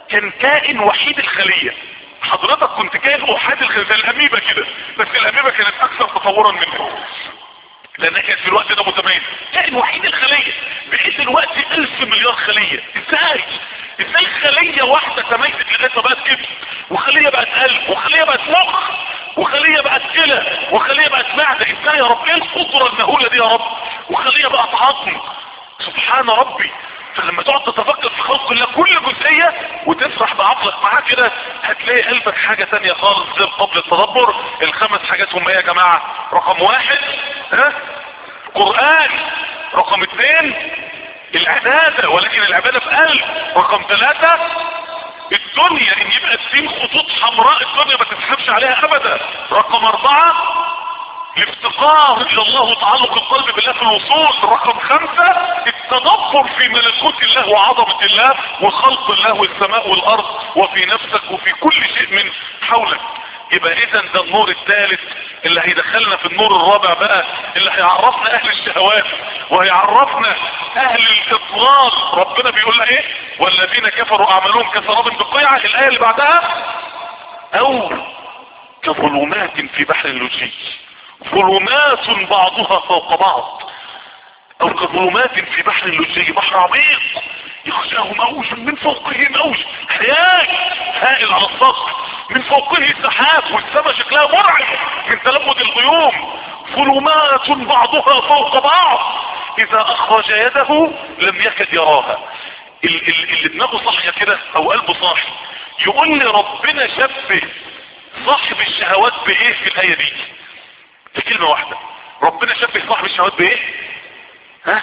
كان كائن وحيد الخلية حضرتك كنت كائن وحيد الخلية زي الاميبا كده بس الاميبا كانت اكثر تطورا منه لانها كانت في الوقت ده متميز كائن وحيد الخلية بقيت دلوقتي الف مليار خلية ازاي ازاي خلية واحدة تميزت لغاية ما بقت كبد وخلية بقت قلب وخلية بقت مخ وخلية بقت كلى وخلية بقت معدة ازاي يا رب ايه القدرة المهولة دي يا رب وخلية بقت عظم سبحان ربي فلما تقعد تتفكر في خلق الله كل جزئية وتسرح بعقلك معاه كده هتلاقي قلبك حاجة تانية خالص غير قبل التدبر الخمس حاجات هم ايه يا جماعة رقم واحد ها قرآن رقم اثنين العبادة ولكن العبادة في قلب رقم ثلاثة الدنيا ان يبقى الدين خطوط حمراء الدنيا ما تسحبش عليها ابدا رقم اربعة الافتقار الى الله وتعلق القلب بالله في الوصول رقم خمسة التدبر في ملكوت الله وعظمة الله وخلق الله والسماء والارض وفي نفسك وفي كل شيء من حولك يبقى اذا ده النور الثالث اللي هيدخلنا في النور الرابع بقى اللي هيعرفنا اهل الشهوات وهيعرفنا اهل الاطلال ربنا بيقول ايه والذين كفروا اعمالهم كسراب بقيعة الايه اللي بعدها او كظلمات في بحر اللجي ظلمات بعضها فوق بعض او كظلمات في بحر اللجي بحر عميق يخشاه موج من فوقه موج حياج هائل على السطح من فوقه سحاب والسماء شكلها مرعب من تلمد الغيوم ظلمات بعضها فوق بعض اذا اخرج يده لم يكد يراها ال- ال- اللي دماغه صاحية كده او قلبه صاحي يقول لي ربنا شبه صاحب الشهوات بايه في الايه دي في كلمة واحدة ربنا شبه صاحب الشهوات بايه ها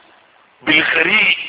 بالغريق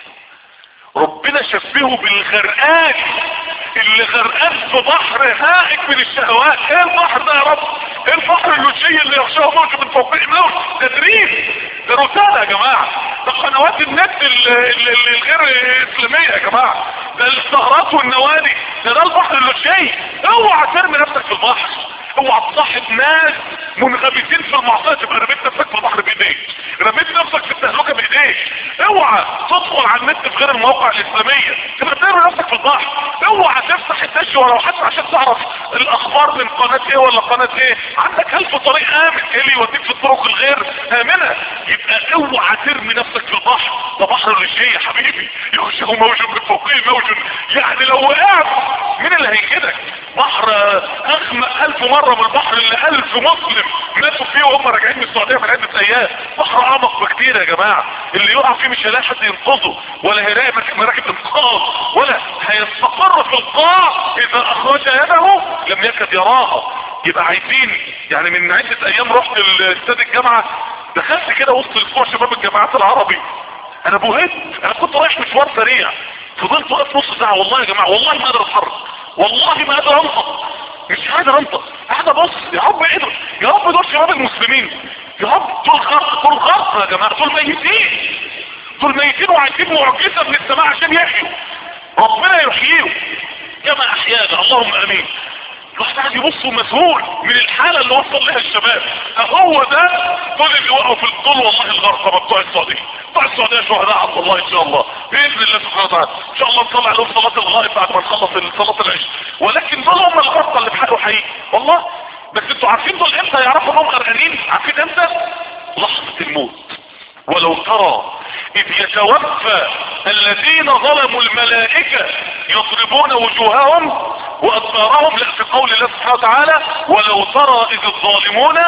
ربنا شبهه بالغرقان اللي غرقان في بحر هائج من الشهوات ايه البحر ده يا رب ايه البحر اللوجي اللي يغشاه موج من فوقه موج ده دريم ده رسالة يا جماعة ده قنوات النت ال- ال- ال- الغير اسلامية يا جماعة ده السهرات والنوادي ده ده البحر اللوجي اوعى ترمي نفسك في البحر اوعى تصاحب ناس منغمسين في المعصيه تبقى رميت نفسك في البحر بايديك رميت نفسك في التهلكه بايديك اوعى تدخل على النت في غير المواقع الاسلاميه تبقى ترمي نفسك في البحر اوعى تفتح الدش ولو حتى عشان تعرف الاخبار من قناه ايه ولا قناه ايه عندك الف طريق امن ايه اللي يوديك في الطرق الغير امنه يبقى اوعى ترمي نفسك في البحر ده بحر الرجيه يا حبيبي يخشه موج من فوقه موج يعني لو وقعت مين اللي هينقذك بحر اغمق الف مرة من البحر اللي الف مسلم ماتوا فيه وهم راجعين من السعودية من عدة ايام بحر اعمق بكتير يا جماعة اللي يقع فيه مش هيلاقي حد ينقذه ولا هيلاقي مك- مراكب انقاذ ولا هيستقر في القاع اذا اخرج يده لم يكد يراها يبقى عايزين يعني من عدة ايام رحت استاد الجامعة دخلت كده وسط اسبوع شباب الجامعات العربي انا بهت انا كنت رايح مشوار سريع فضلت واقف نص ساعة والله يا جماعة والله ما قادر اتحرك والله ما قادر انطق مش قادر انطق قاعد ابص يا رب اقدر يا رب دول شباب المسلمين يا رب دول غرق دول غرق يا جماعة دول ميتين دول ميتين وعايزين معجزة من السماء عشان يحيوا ربنا يحييهم كما احيانا اللهم امين الواحد قاعد يبص مسهول من الحالة اللي وصل لها الشباب هو ده دول اللي وقعوا في الطول والله الغرقة بتوع السعودية بتوع السعودية شهداء عبد الله ان شاء الله باذن الله سبحانه وتعالى ان شاء الله نطلع لهم صلاة الغائب بعد ما نخلص صلاة العشاء ولكن دول هم الغرقة اللي بحقوا حقيقي والله بس انتوا عارفين دول امتى يعرفوا انهم غرقانين عارفين امتى لحظة الموت ولو ترى اذ يتوفى الذين ظلموا الملائكة يضربون وجوههم وادبارهم لا في قول الله سبحانه وتعالى ولو ترى اذ الظالمون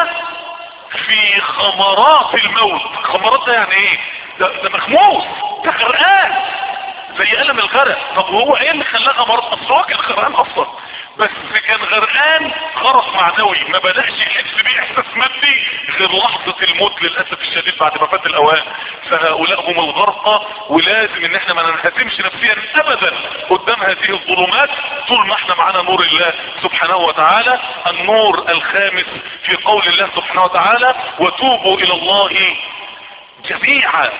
في خمرات الموت خمرات ده يعني ايه ده, ده مخموس ده غرقان زي ألم الغرق طب هو ايه اللي خلاه غمرات اصل هو كان غرقان اصلا بس كان غرقان غرق معنوي ما بدأش يحس بيه احساس مادي غير لحظة الموت للأسف الشديد بعد ما فات الاوان فهؤلاء هم الغرقى ولازم ان احنا ما ننهزمش نفسيا ابدا قدام هذه الظلمات طول ما احنا معانا نور الله سبحانه وتعالى النور الخامس في قول الله سبحانه وتعالى وتوبوا الى الله جميعا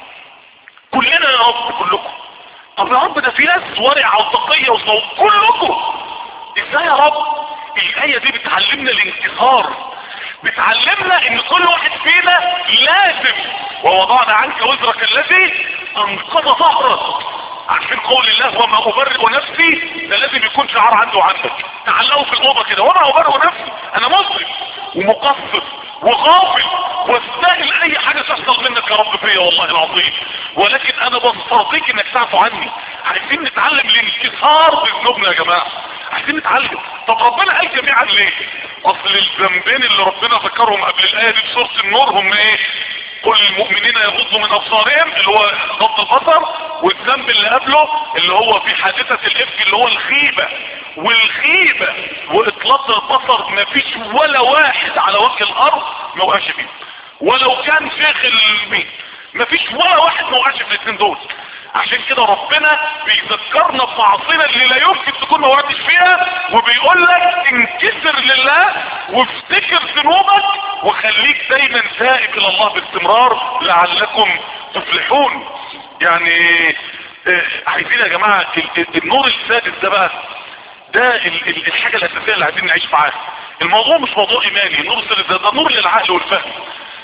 كلنا يا رب كلكم طب يا رب ده في ناس ورعة وتقية وصوت كلكم ازاي يا رب الآية دي بتعلمنا الانتصار بتعلمنا ان كل واحد فينا لازم ووضعنا عنك وزرك الذي انقض ظهرك عارفين قول الله وما ابرئ نفسي ده لازم يكون شعار عنده وعندك تعلقوا في الاوضه كده وما ابرئ نفسي انا مسلم ومقصر وغافل واستاهل اي حاجه تحصل منك يا رب فيا والله العظيم ولكن انا بسترضيك انك تعفو عني عايزين نتعلم الانكسار بذنوبنا يا جماعه عايزين نتعلم طب ربنا قال جميعا ليه اصل الذنبين اللي ربنا ذكرهم قبل الايه دي بسوره النور هم ايه كل المؤمنين يغضوا من ابصارهم اللي هو غض البصر والذنب اللي قبله اللي هو في حادثة الافك اللي هو الخيبة والخيبة واطلاق البصر مفيش ولا واحد على وجه الارض ما وقعش فيه ولو كان شيخ المين مفيش ولا واحد ما وقعش في الاثنين دول عشان كده ربنا بيذكرنا بمعصينا اللي لا يمكن تكون ما وقعتش فيها وبيقول لك انكسر لله وافتكر ذنوبك وخليك دايما تائب الى الله باستمرار لعلكم تفلحون يعني اه عايزين يا جماعة النور السادس ده بقى ده الحاجة الاساسية اللي عايزين نعيش معاها الموضوع مش موضوع ايماني النور السادس ده, ده نور للعقل والفهم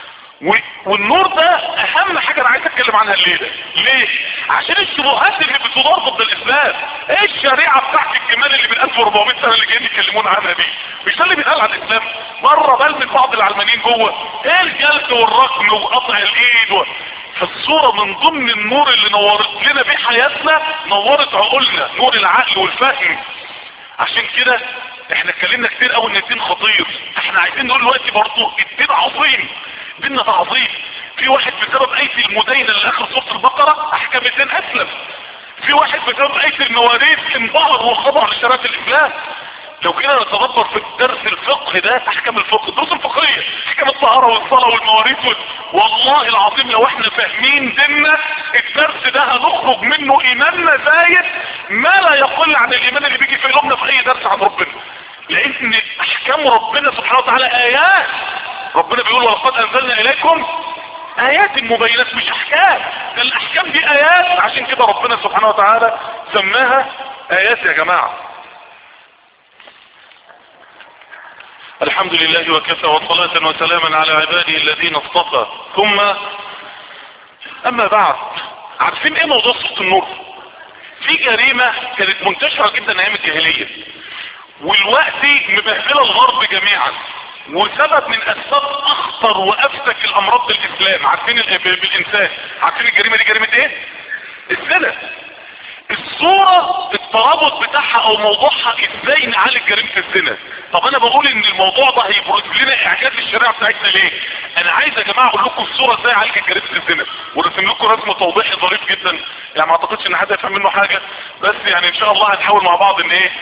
والنور ده اهم حاجة انا عايز اتكلم عنها الليلة ليه عشان الشبهات اللي بتدار ضد الاسلام ايه الشريعة بتاعت الجمال اللي من 1400 سنة اللي جايين يتكلمون عنها دي مش ده اللي بيتقال عن الاسلام مرة بل من بعض العلمانيين جوه ايه الجلد والركن وقطع الايد و... فالصورة من ضمن النور اللي نورت لنا بيه حياتنا نورت عقولنا نور العقل والفهم عشان كده احنا اتكلمنا كتير قوي ان الدين خطير احنا عايزين نقول دلوقتي برضه الدين عظيم ديننا ده عظيم في واحد بسبب اية المدينة اللي اخر سورة البقرة احكام الدين اسلم في واحد بسبب اية المواريث انبهر وخضع لشريعة الاسلام لو كده نتدبر في الدرس الفقه ده احكام الفقه الدروس الفقهية احكام الطهارة والصلاة والمواريث والله العظيم لو احنا فاهمين ديننا الدرس ده هنخرج منه ايماننا زايد ما لا يقل عن الايمان اللي بيجي في قلوبنا في اي درس عن ربنا لان احكام ربنا سبحانه وتعالى ايات ربنا بيقول ولقد انزلنا اليكم ايات مبينات مش احكام ده الاحكام دي ايات عشان كده ربنا سبحانه وتعالى سماها ايات يا جماعة الحمد لله وكفى وصلاة وسلاما على عباده الذين اصطفى ثم اما بعد عارفين ايه موضوع صوت النور في جريمة كانت منتشرة جدا ايام الجاهلية والوقت مبهدله الغرب جميعا وسبب من اسباب اخطر وافسك الامراض بالاسلام عارفين بالانسان عارفين الجريمة دي جريمة ايه الزنا الصورة الترابط بتاعها او موضوعها ازاي نعالج جريمة الزنا طب انا بقول ان الموضوع ده هيبرز لنا اعجاز الشريعة بتاعتنا ليه انا عايز يا جماعة اقول لكم الصورة ازاي عالج جريمة الزنا ورسم لكم رسم توضيحي ظريف جدا يعني ما اعتقدش ان حد يفهم منه حاجة بس يعني ان شاء الله هنحاول مع بعض ان ايه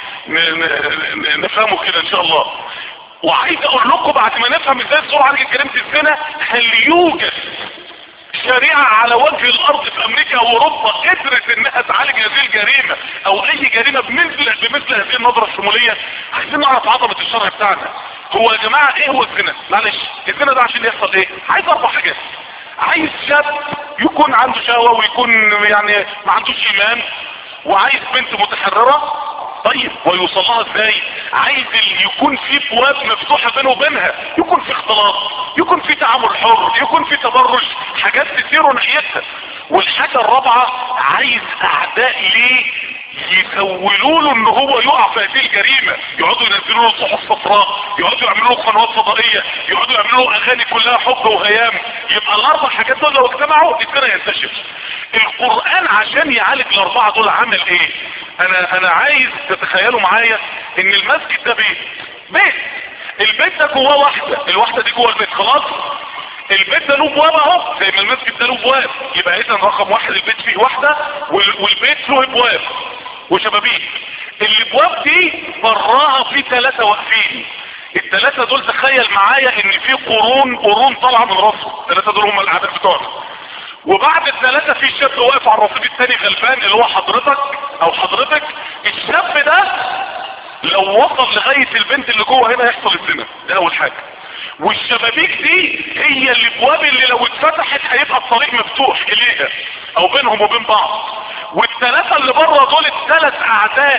نفهمه كده ان شاء الله وعايز اقول لكم بعد ما نفهم ازاي الصورة عالجت جريمة الزنا هل يوجد شريعة على وجه الارض في امريكا واوروبا قدرت انها تعالج هذه الجريمة او اي جريمة بمثل بمثل هذه النظرة الشمولية عايزين نعرف عظمة الشرع بتاعنا هو يا جماعة ايه هو الزنا معلش الزنا ده عشان يحصل ايه عايز اربع حاجات عايز شاب يكون عنده شهوة ويكون يعني ما عندوش ايمان وعايز بنت متحررة طيب ويوصلها ازاي عايز يكون في ابواب مفتوحة بينه وبينها يكون في اختلاط يكون في تعامل حر يكون في تبرج حاجات تسيره ناحيتها والحاجة الرابعة عايز اعداء ليه يسولوا له ان هو يقع في هذه الجريمة يقعدوا ينزلوا له صحف صفراء يقعدوا يعملوا له قنوات فضائية يقعدوا يعملوا له اغاني كلها حب وهيام يبقى الاربع حاجات دول لو اجتمعوا السنة ينتشر القرآن عشان يعالج الاربعة دول عمل ايه انا انا عايز تتخيلوا معايا ان المسجد ده بيت بيت البيت ده جواه واحدة الواحدة دي جوه البيت خلاص البيت ده له ابواب اهو زي ما المسجد ده له ابواب يبقى اذا رقم واحد البيت فيه واحدة والبيت له ابواب وشبابيك الابواب دي براها في ثلاثة واقفين الثلاثة دول تخيل معايا ان في قرون قرون طالعة من راسه الثلاثة دول هم الاعداد بتوعنا وبعد الثلاثة في شاب واقف على الرصيف الثاني غلبان اللي هو حضرتك او حضرتك الشاب ده لو وصل لغاية البنت اللي جوه هنا يحصل الزنا ده اول حاجة والشبابيك دي هي الابواب اللي لو اتفتحت هيبقى الطريق مفتوح اليها او بينهم وبين بعض والثلاثة اللي بره دول الثلاث اعداد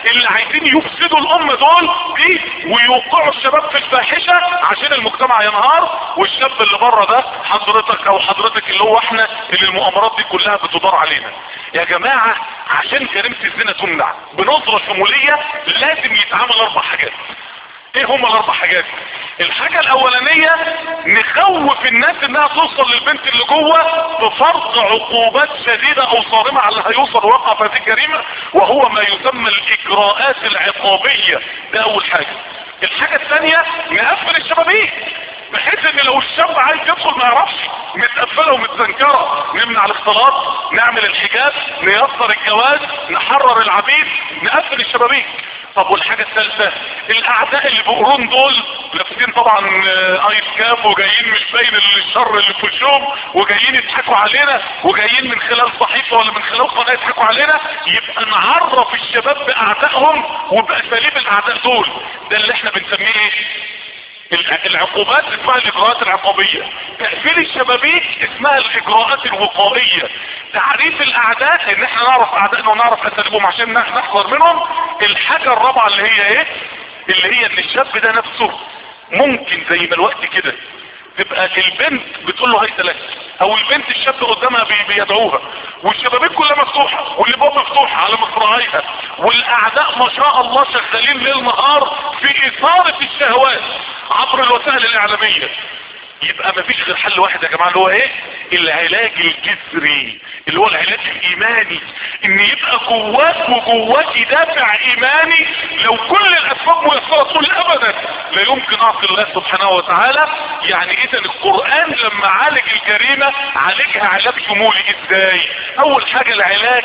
اللي عايزين يفسدوا الامة دول دي ويوقعوا الشباب في الفاحشة عشان المجتمع ينهار والشاب اللي بره ده حضرتك او حضرتك اللي هو احنا اللي المؤامرات دي كلها بتدار علينا يا جماعة عشان جريمة الزنا تمنع بنظرة شمولية لازم يتعامل اربع حاجات ايه هما الاربع حاجات الحاجة الاولانية نخوف الناس انها توصل للبنت اللي جوه بفرض عقوبات شديدة او صارمة على اللي هيوصل وقع في هذه الجريمة وهو ما يسمى الاجراءات العقابية ده اول حاجة الحاجة الثانية نقفل الشبابيك بحيث ان لو الشاب عايز يدخل ما يعرفش متقفله ومتزنكره نمنع الاختلاط نعمل الحجاب نيسر الجواز نحرر العبيد نقفل الشبابيك طب والحاجة الثالثة الاعداء اللي بقرون دول لابسين طبعا آه، ايس كاب وجايين مش باين الشر اللي في وشهم وجايين يضحكوا علينا وجايين من خلال صحيفة ولا من خلال قناة يضحكوا علينا يبقى نعرف الشباب باعدائهم وباساليب الاعداء دول ده اللي احنا بنسميه ايه الع- العقوبات اسمها الاجراءات العقابية تقفيل الشبابيك اسمها الاجراءات الوقائية تعريف الاعداء ان احنا نعرف اعدائنا ونعرف اساليبهم عشان نح- نحذر منهم الحاجة الرابعة اللي هي ايه اللي هي ان الشاب ده نفسه ممكن زي ما الوقت كده تبقى البنت بتقول له هيت لك او البنت الشاب قدامها بي- بيدعوها والشبابيك كلها مفتوحة والابواب مفتوحة على مصراعيها والاعداء ما شاء الله شغالين ليل نهار في اثارة الشهوات عبر الوسائل الاعلامية يبقى مفيش غير حل واحد يا جماعة اللي هو ايه العلاج الجذري اللي هو العلاج الايماني ان يبقى جواك وجواك دافع ايماني لو كل الاسباب ميسرة تقول ابدا لا يمكن اعصي الله سبحانه وتعالى يعني اذا القرآن لما عالج الجريمة عالجها علاج شمولي ازاي اول حاجة العلاج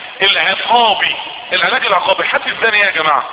العقابي العلاج العقابي حد الثاني يا جماعة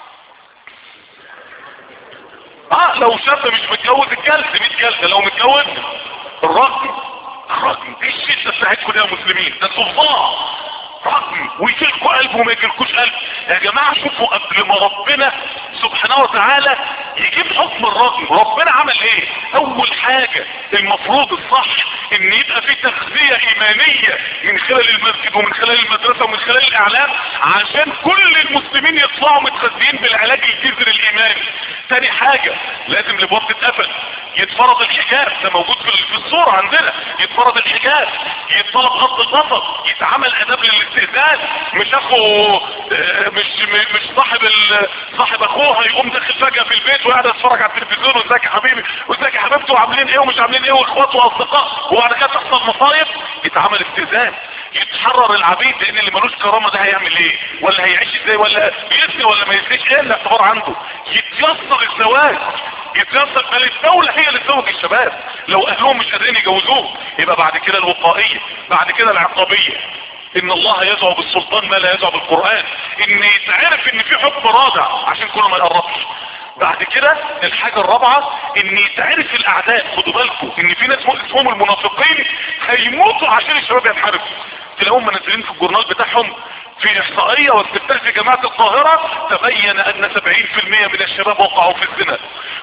اه لو شاب مش متجوز الجلد 100 جلدة لو متجوز الرجم الرجم ايه الشدة بتاعتكم ده يا مسلمين ده انتوا فظاع رجم ويجيلكوا قلب وما يجيلكوش قلب يا جماعة شوفوا قبل ما ربنا سبحانه وتعالى يجيب حكم الرجم ربنا عمل ايه اول حاجة المفروض الصح ان يبقى في تغذية ايمانية من خلال المسجد ومن خلال المدرسة ومن خلال الاعلام عشان كل المسلمين يطلعوا متغذيين بالعلاج الجذري الايماني تاني حاجة لازم الابواب تتقفل يتفرض الحجاب ده موجود في في الصورة عندنا يتفرض الحجاب يتطلب غض البصر يتعمل اداب للاستئذان مش اخو آه، مش م- مش صاحب ال- صاحب اخوها يقوم داخل فجأة في البيت وقاعد يتفرج على التلفزيون وازيك يا حبيبي وازيك يا حبيبتي وعاملين ايه ومش عاملين ايه واخوات واصدقاء وبعد كده تحصل مصايب يتعمل استئذان يتحرر العبيد لان اللي ملوش كرامة ده هيعمل ايه ولا هيعيش ازاي ولا يسري ولا ما يسريش ايه الاعتبار عنده يتيسر الزواج يتيسر بل الدولة هي اللي تزوج الشباب لو اهلهم مش قادرين يجوزوه يبقى بعد كده الوقائية بعد كده العقابية ان الله يدعو بالسلطان ما لا يدعو بالقرآن ان يتعرف ان في حكم رادع عشان كله ما يقربش بعد كده الحاجة الرابعة ان يتعرف الاعداء خدوا بالكم ان في ناس اسمهم المنافقين هيموتوا عشان الشباب ينحرفوا تلاقوهم منزلين في الجورنال بتاعهم في احصائية واستفتاء في جامعة القاهرة تبين ان 70% من الشباب وقعوا في الزنا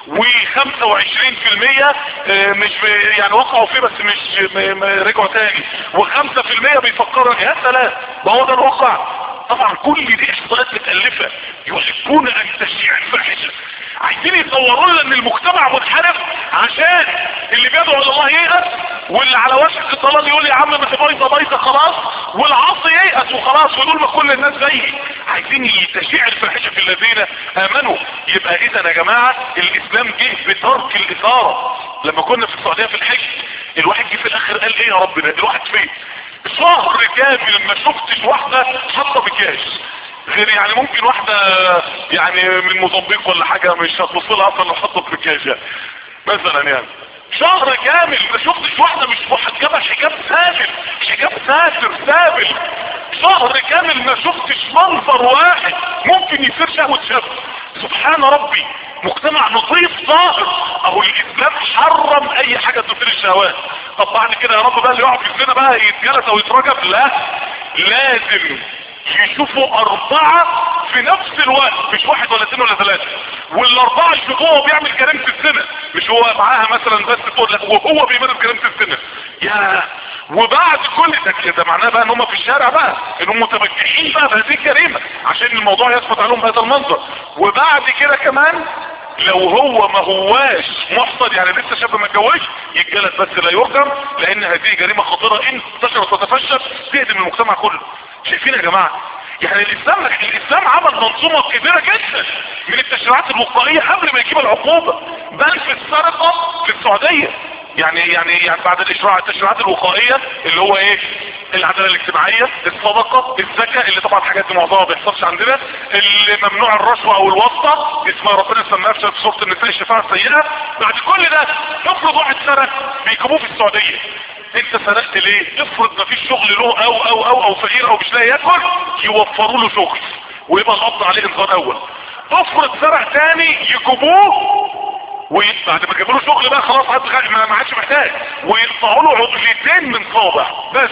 و25% مش ب- يعني وقعوا فيه بس مش م- م- رجعوا تاني و5% بيفكروا يا سلام ما هو ده الواقع طبعا كل دي احصائيات متألفة يحبون ان تشيع الفاحشة عايزين يصوروا لنا ان المجتمع منحرف عشان اللي بيدعو الى الله ييأس واللي على وشك الضلال يقول يا عم ما هي بايظه بايظه خلاص والعاصي ييأس وخلاص ويقول ما كل الناس زيي عايزين تشيع الفاحشه في الذين امنوا يبقى اذا يا جماعه الاسلام جه بترك الاثاره لما كنا في السعوديه في الحج الواحد جه في الاخر قال ايه يا رب ده الواحد فين شهر كامل ما شفتش واحده حاطه مكياج غير يعني ممكن واحدة يعني من موزمبيق ولا حاجة مش هتبص لها اصلا لو حطت مكياج يعني. مثلا يعني شهر كامل ما شفتش واحدة مش محجبة حجاب سافل حجاب سافر سافل شهر كامل ما شفتش منظر واحد ممكن يصير شهوة شاب سبحان ربي مجتمع نظيف ظاهر اهو الاسلام حرم اي حاجة تثير الشهوات طب بعد كده يا رب بقى اللي يقع في الزنا بقى يتجلس او يترجم لا لازم يشوفوا اربعة في نفس الوقت مش واحد ولا اثنين ولا ثلاثة والاربعة يشوفوه بيعمل جريمة السنة مش هو معاها مثلا بس تقول لا وهو بيمارس جريمة السنة يا وبعد كل ده كده معناه بقى ان هم في الشارع بقى انهم متبجحين بقى بهذه الجريمه عشان الموضوع يثبت عليهم بهذا المنظر وبعد كده كمان لو هو ما هواش محصن يعني لسه شاب ما اتجوزش يتجلد بس لا يرجم لان هذه جريمه خطيره ان انتشرت وتفشت تهدم المجتمع كله شايفين يا جماعه يعني الاسلام الاسلام عمل منظومه كبيره جدا من التشريعات الوقائيه قبل ما يجيب العقوبه بل في السرقه في السعوديه يعني يعني يعني بعد الاشراع التشريعات الوقائيه اللي هو ايه العداله الاجتماعيه الصدقه الزكاه اللي طبعا الحاجات دي معظمها ما بيحصلش عندنا اللي ممنوع الرشوه او الواسطه اسمها ربنا سماها في سوره النساء الشفاعه السيئه بعد كل ده افرض واحد سرق بيجيبوه في السعوديه انت سرقت ليه افرض مفيش شغل له او او او او فقير او مش لاقي ياكل يوفروا له شغل ويبقى القبض عليه انذار اول افرض سرق تاني يجيبوه وبعد ما جابوا له شغل بقى خلاص عاد ما ما عادش محتاج ويقطعوا له عضلتين من صابع بس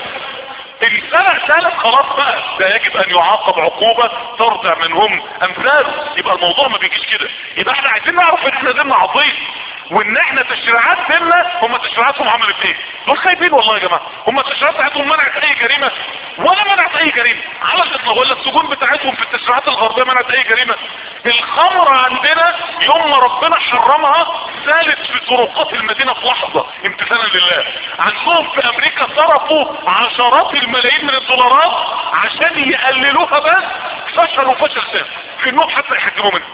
السنة ثالث خلاص بقى ده يجب ان يعاقب عقوبة ترضع منهم امثاله يبقى الموضوع ما بيجيش كده يبقى احنا عايزين نعرف ان احنا ديننا عظيم وان احنا تشريعات ديننا هم تشريعاتهم عملت ايه دول خايفين والله يا جماعه هم التشريعات بتاعتهم منعت اي جريمه ولا منعت اي جريمه على الاطلاق ولا السجون بتاعتهم في التشريعات الغربيه منعت اي جريمه الخمر عندنا يوم ما ربنا حرمها سالت في طرقات المدينه في لحظه امتثالا لله عندهم في امريكا صرفوا عشرات الملايين من الدولارات عشان يقللوها بس فشلوا فشل تام في انهم حتى يحجموا منها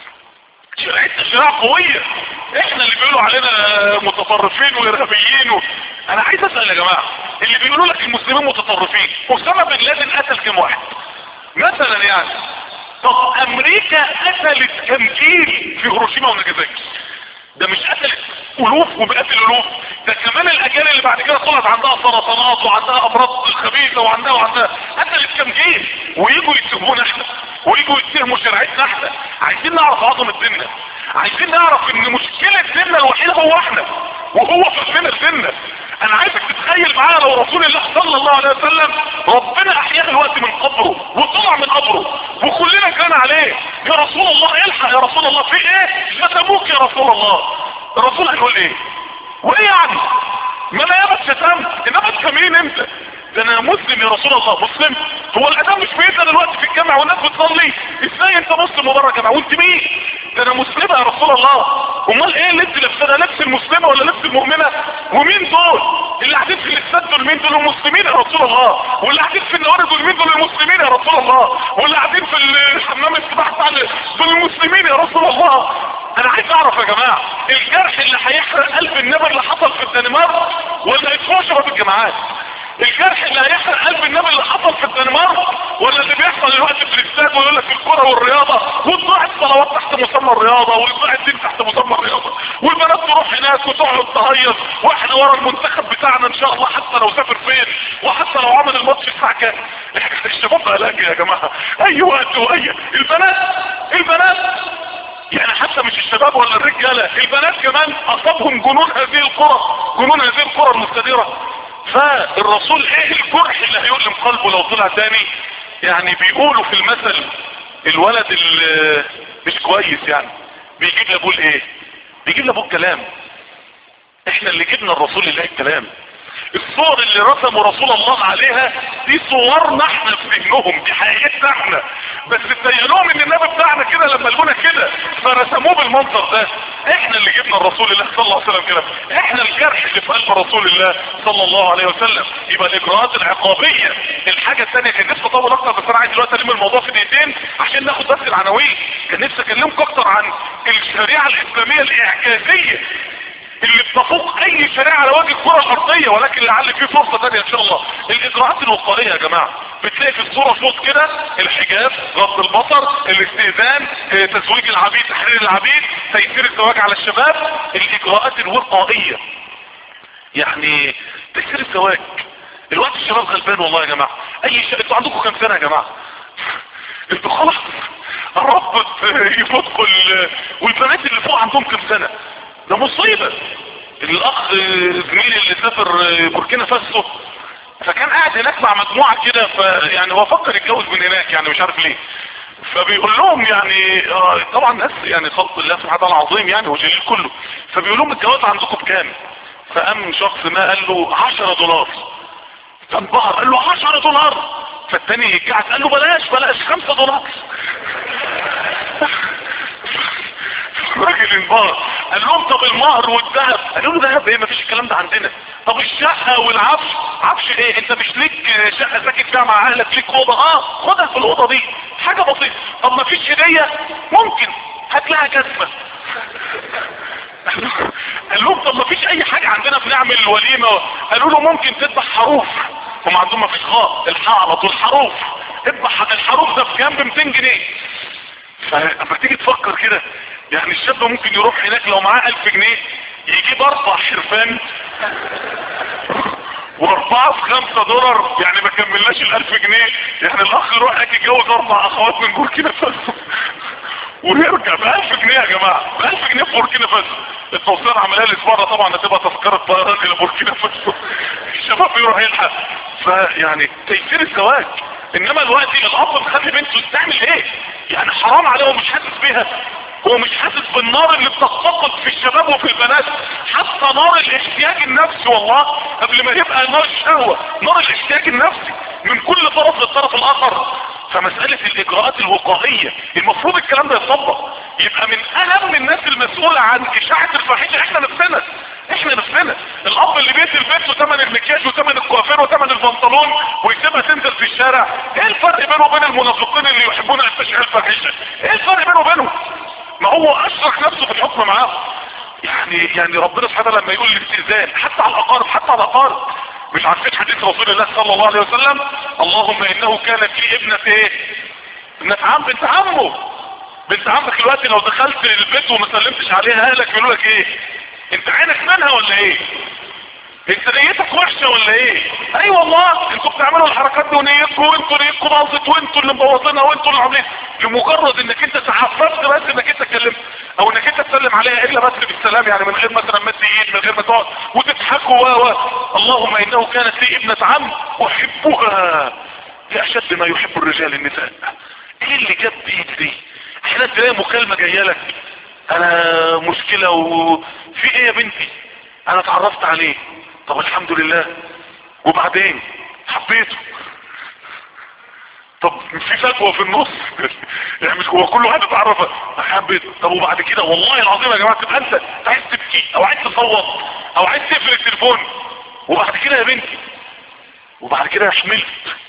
شريعتنا شريعة قوية احنا اللي بيقولوا علينا متطرفين وارهابيين و... انا عايز اسأل يا جماعة اللي بيقولوا لك المسلمين متطرفين اسامة بن لادن قتل كم واحد مثلا يعني طب امريكا قتلت كم جيل في هيروشيما وناجازاكي ده مش قتلت الوف ومئات الالوف ده كمان الاجيال اللي بعد كده طلعت عندها سرطانات وعندها امراض خبيثه وعندها وعندها قتلت كم جيل ويجوا يتهمونا احنا ويجوا يتهموا شريعتنا احنا عايزين نعرف عظمه ديننا عايزين نعرف ان مشكله ديننا الوحيده هو احنا وهو فهمنا ديننا انا عايزك تتخيل معايا لو رسول الله صلى الله عليه وسلم ربنا احياه الوقت من قبره وطلع من قبره وكلنا كان عليه يا رسول الله الحق يا رسول الله في ايه شتموك يا رسول الله الرسول هيقول ايه وايه يعني ما انا يابا اتشتمت انما انت مين انت ده انا مسلم يا رسول الله مسلم هو الاذان مش بيدنا دلوقتي في الجامع والناس بتصلي ازاي انت مسلم وبره الجامع وانت مين ده انا مسلمه يا رسول الله امال ايه اللي انت لابسه لبس المسلمه ولا لبس المؤمنه ومين دول اللي قاعدين في الاستاد دول مين دول المسلمين يا رسول الله واللي قاعدين في النواري دول مين دول المسلمين يا رسول الله واللي قاعدين في الحمام السباحه بتاع دول المسلمين يا رسول الله انا عايز اعرف يا جماعه الجرح اللي هيحرق قلب النمر اللي حصل في الدنمارك ولا يدخلوا شباب الجامعات الجرح اللي هيحرق قلب النبي اللي حصل في الدنمارك ولا اللي بيحصل دلوقتي في الاستاد ويقول لك الكره والرياضه وتضيع الصلوات تحت مسمى الرياضه ويضيع الدين تحت مسمى الرياضه والبنات تروح هناك وتقعد تهيص واحنا ورا المنتخب بتاعنا ان شاء الله حتى لو سافر فين وحتى لو عمل الماتش الساعه كام الشباب بقى يا جماعه اي وقت واي البنات البنات يعني حتى مش الشباب ولا الرجاله البنات كمان اصابهم جنون هذه القرى جنون هذه القرى المستديره فالرسول ايه الجرح اللي هيؤلم قلبه لو طلع تاني يعني بيقولوا في المثل الولد اللي مش كويس يعني بيجيب لابوه الايه بيجيب لابوه الكلام احنا اللي جبنا الرسول الله الكلام الصور اللي رسموا رسول الله عليها دي صورنا احنا في ذهنهم دي حقيقتنا احنا بس تخيلوهم ان النبي بتاعنا كده لما لقونا كده فرسموه بالمنظر ده احنا اللي جبنا الرسول الله صلى الله عليه وسلم كده احنا الجرح اللي في قلب رسول الله صلى الله عليه وسلم يبقى الاجراءات العقابيه الحاجه الثانيه كان نفسي اطول اكتر بس انا عايز دلوقتي الم الموضوع في دقيقتين عشان ناخد بس العناوين كان نفسي اكلمكم اكتر عن الشريعه الاسلاميه الاعجازيه اللي بتفوق اي شريعة على وجه الكرة الارضية ولكن لعل فيه فرصة تانية ان شاء الله الاجراءات الوقائية يا جماعة بتلاقي في الصورة صوت كده الحجاب غض البصر الاستئذان اه تزويج العبيد تحرير العبيد تيسير الزواج على الشباب الاجراءات الوقائية يعني تيسير الزواج الوقت الشباب غلبان والله يا جماعة اي شيء انتوا عندكم كام سنة يا جماعة انتوا خلاص الرب يفوتكم والبنات اللي فوق عندهم كام سنة ده مصيبة الاخ زميلي اللي سافر بوركينا فاسو فكان قاعد هناك مع مجموعة كده فيعني هو فكر يتجوز من هناك يعني مش عارف ليه فبيقول لهم يعني آه طبعا ناس يعني خلق الله سبحانه وتعالى عظيم يعني وجليل كله فبيقول لهم الجواز عندكم بكام فقام شخص ما قال له 10 دولار فانبهر قال له 10 دولار فالتاني قعد قال له بلاش بلاش 5 دولار الراجل انبهر قال لهم طب المهر والذهب قالوا له ذهب ايه مفيش الكلام ده عندنا طب الشقه والعفش عفش ايه انت مش ليك شقه ساكن فيها مع اهلك ليك اوضه اه خدها في الاوضه دي حاجه بسيطه طب مفيش هديه ممكن هات لها جزمه قال لهم طب مفيش اي حاجه عندنا بنعمل وليمه قالوا له ممكن تذبح حروف هم عندهم مفيش خاء الحاء على طول حروف اذبح الحروف ده بكام ب 200 جنيه فلما تيجي تفكر كده يعني الشاب ممكن يروح هناك لو معاه 1000 جنيه يجيب اربع حرفان واربعة في خمسة دولار يعني ما كملناش الالف جنيه يعني الاخ يروح هناك يتجوز اربع اخوات من بوركينا فاسو ويرجع ب 1000 جنيه يا جماعة ب 1000 جنيه في بوركينا فاسو التوصيل عملها الاسبوع ده طبعا هتبقى تذكرة طيران الى بوركينا فاسو الشباب يروح يلحق فيعني تيسير الزواج انما دلوقتي الاب مخلي بنته تعمل ايه يعني حرام عليه ومش حاسس بيها هو مش حاسس بالنار اللي بتتساقط في الشباب وفي البنات حتى نار الاحتياج النفسي والله قبل ما يبقى نار الشهوة نار الاحتياج النفسي من كل طرف للطرف الاخر فمسألة الاجراءات الوقائية المفروض الكلام ده يطبق يبقى من اهم الناس المسؤولة عن اشاعة الفاحشة احنا نفسنا احنا نفسنا الاب اللي بيدي لبنته ثمن المكياج وثمن الكوافير وثمن البنطلون ويسيبها تنزل في الشارع ايه الفرق بينه وبين المنافقين اللي يحبون ان تشعل الفاحشة ايه الفرق بينه وبينهم ما هو اشرح نفسه في الحكم معاه يعني يعني ربنا سبحانه وتعالى لما يقول الاستئذان حتى على الاقارب حتى على الاقارب مش عارفين حديث رسول الله صلى الله عليه وسلم اللهم انه كانت لي ابنة ايه ابنة عم بنت عمه بنت عمك دلوقتي لو دخلت البيت وما سلمتش عليها اهلك يقولوا لك ايه انت عينك منها ولا ايه انت نيتك وحشه ولا ايه اي أيوة والله انتوا بتعملوا الحركات دي ونيتكم وانتوا نيتكم باظت وانتوا اللي مبوظينها وانتوا اللي عاملين لمجرد انك انت تحفزت بس انك انت اتكلمت او انك انت تسلم عليها الا بس بالسلام يعني من غير مثلا مد ايد من غير ما تقعد وتضحكوا و و اللهم انه كانت لي ابنة عم احبها لاشد ما يحب الرجال النساء ايه اللي جاب بايدي دي احنا تلاقي مكالمة جايه لك انا مشكلة وفي ايه يا بنتي انا اتعرفت عليه طب الحمد لله وبعدين حبيته طب في فتوى في النص يعني مش هو كل واحد اتعرف حبيته طب وبعد كده والله العظيم يا جماعه تبقى انت عايز تبكي او عايز تصوت او عايز تقفل التليفون وبعد كده يا بنتي وبعد كده حملت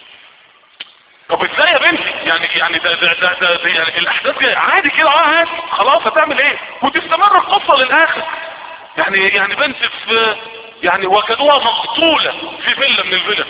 طب ازاي يا بنتي يعني يعني ده ده ده, ده, ده يعني الاحداث دي عادي كده اه عادي خلاص هتعمل ايه وتستمر القصه للاخر يعني يعني بنت في يعني وجدوها مقتولة في فيلا من الفيلا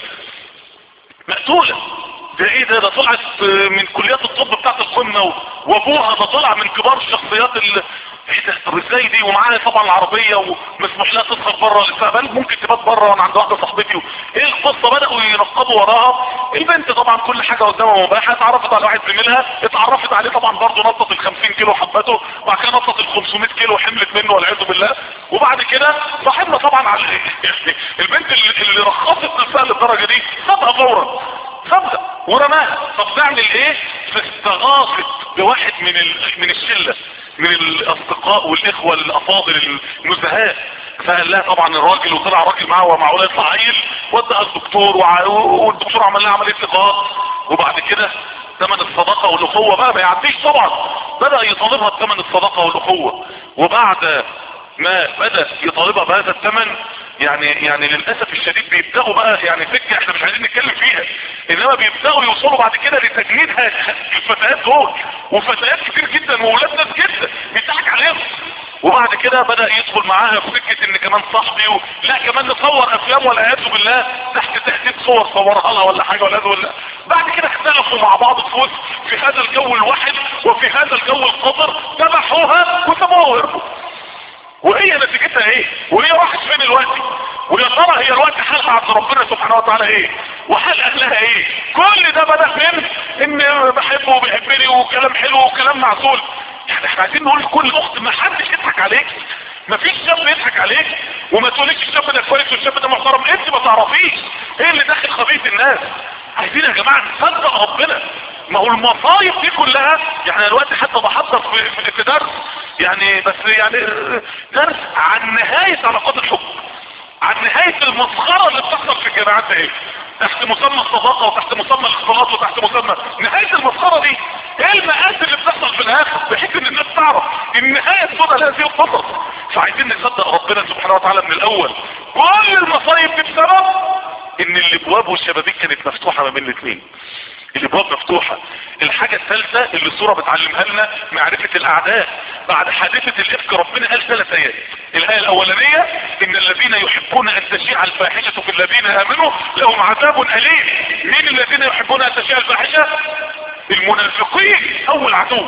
مقتولة ده ايه ده ده طلعت من كليات الطب بتاعت القمة وابوها ده طلع من كبار الشخصيات اللي ايه ده طب ازاي دي ومعاها طبعا العربية ومسموح لها تدخل بره الاستقبال ممكن تبات بره وانا عند واحدة صاحبتي ايه القصة بدأوا يرقبوا وراها البنت طبعا كل حاجة قدامها مباحة اتعرفت على واحد زميلها اتعرفت عليه طبعا برضه نطت ال 50 كيلو حبته وبعد كده نطت ال 500 كيلو حملت منه والعياذ بالله وبعد كده صاحبنا طبعا على يعني البنت اللي, اللي رخصت نفسها للدرجة دي خدها فورا خدها ورماها طب نعمل ايه فاستغاثت بواحد من ال... من الشلة من الاصدقاء والاخوة الافاضل النزهاء فقال لها طبعا الراجل وطلع راجل معاه ومعقوله يطلع عيل ودها الدكتور وع... والدكتور عمل لها عمليه لقاء وبعد كده ثمن الصدقه والاخوه بقى ما يعديش طبعا بدا يطالبها بثمن الصدقه والاخوه وبعد ما بدا يطالبها بهذا الثمن يعني يعني للاسف الشديد بيبداوا بقى يعني فكره احنا مش عايزين نتكلم فيها انما بيبداوا يوصلوا بعد كده لتجنيد الفتيات دول وفتيات كتير جدا وولاد ناس جدا بيضحك عليهم وبعد كده بدأ يدخل معاها في سكة ان كمان صاحبي و... لا كمان نصور افلام والعياذ بالله تحت تهديد صور صورها لها ولا حاجة ولا ولا بعد كده اختلفوا مع بعض في وسط في هذا الجو الواحد وفي هذا الجو القذر ذبحوها وسابوها وهربوا وهي نتيجتها ايه وهي راحت فين الوقت ويا ترى هي الوقت حالها عند ربنا سبحانه وتعالى ايه وحال اهلها ايه كل ده بدا فين ان بحبه وبيحبني وكلام حلو وكلام معسول يعني احنا عايزين نقول لكل اخت ما حدش يضحك عليك ما فيش شاب يضحك عليك وما تقوليش الشاب ده كويس والشاب ده محترم انت ما تعرفيش ايه اللي داخل خبيث الناس عايزين يا جماعه نصدق ربنا ما هو المصايب دي كلها يعني دلوقتي حتى بحضر في, في درس يعني بس يعني درس عن نهاية علاقات الحب عن نهاية المسخرة اللي بتحصل في الجامعات ايه تحت مسمى الصداقة وتحت مسمى الاختلاط وتحت مسمى نهاية المسخرة دي ايه المآسي اللي بتحصل في الاخر بحيث ان الناس تعرف النهاية السوداء لهذه القصص فعايزين نصدق ربنا سبحانه وتعالى من الاول كل المصايب دي بسبب ان الابواب والشبابيك كانت مفتوحة ما بين الاثنين الابواب مفتوحة الحاجة الثالثة اللي الصورة بتعلمها لنا معرفة الاعداء بعد حادثة الافك ربنا قال ثلاث ايات الايه الاولانية ان الذين يحبون ان تشيع الفاحشة في الذين امنوا لهم عذاب اليم مين الذين يحبون ان تشيع الفاحشة المنافقين اول عدو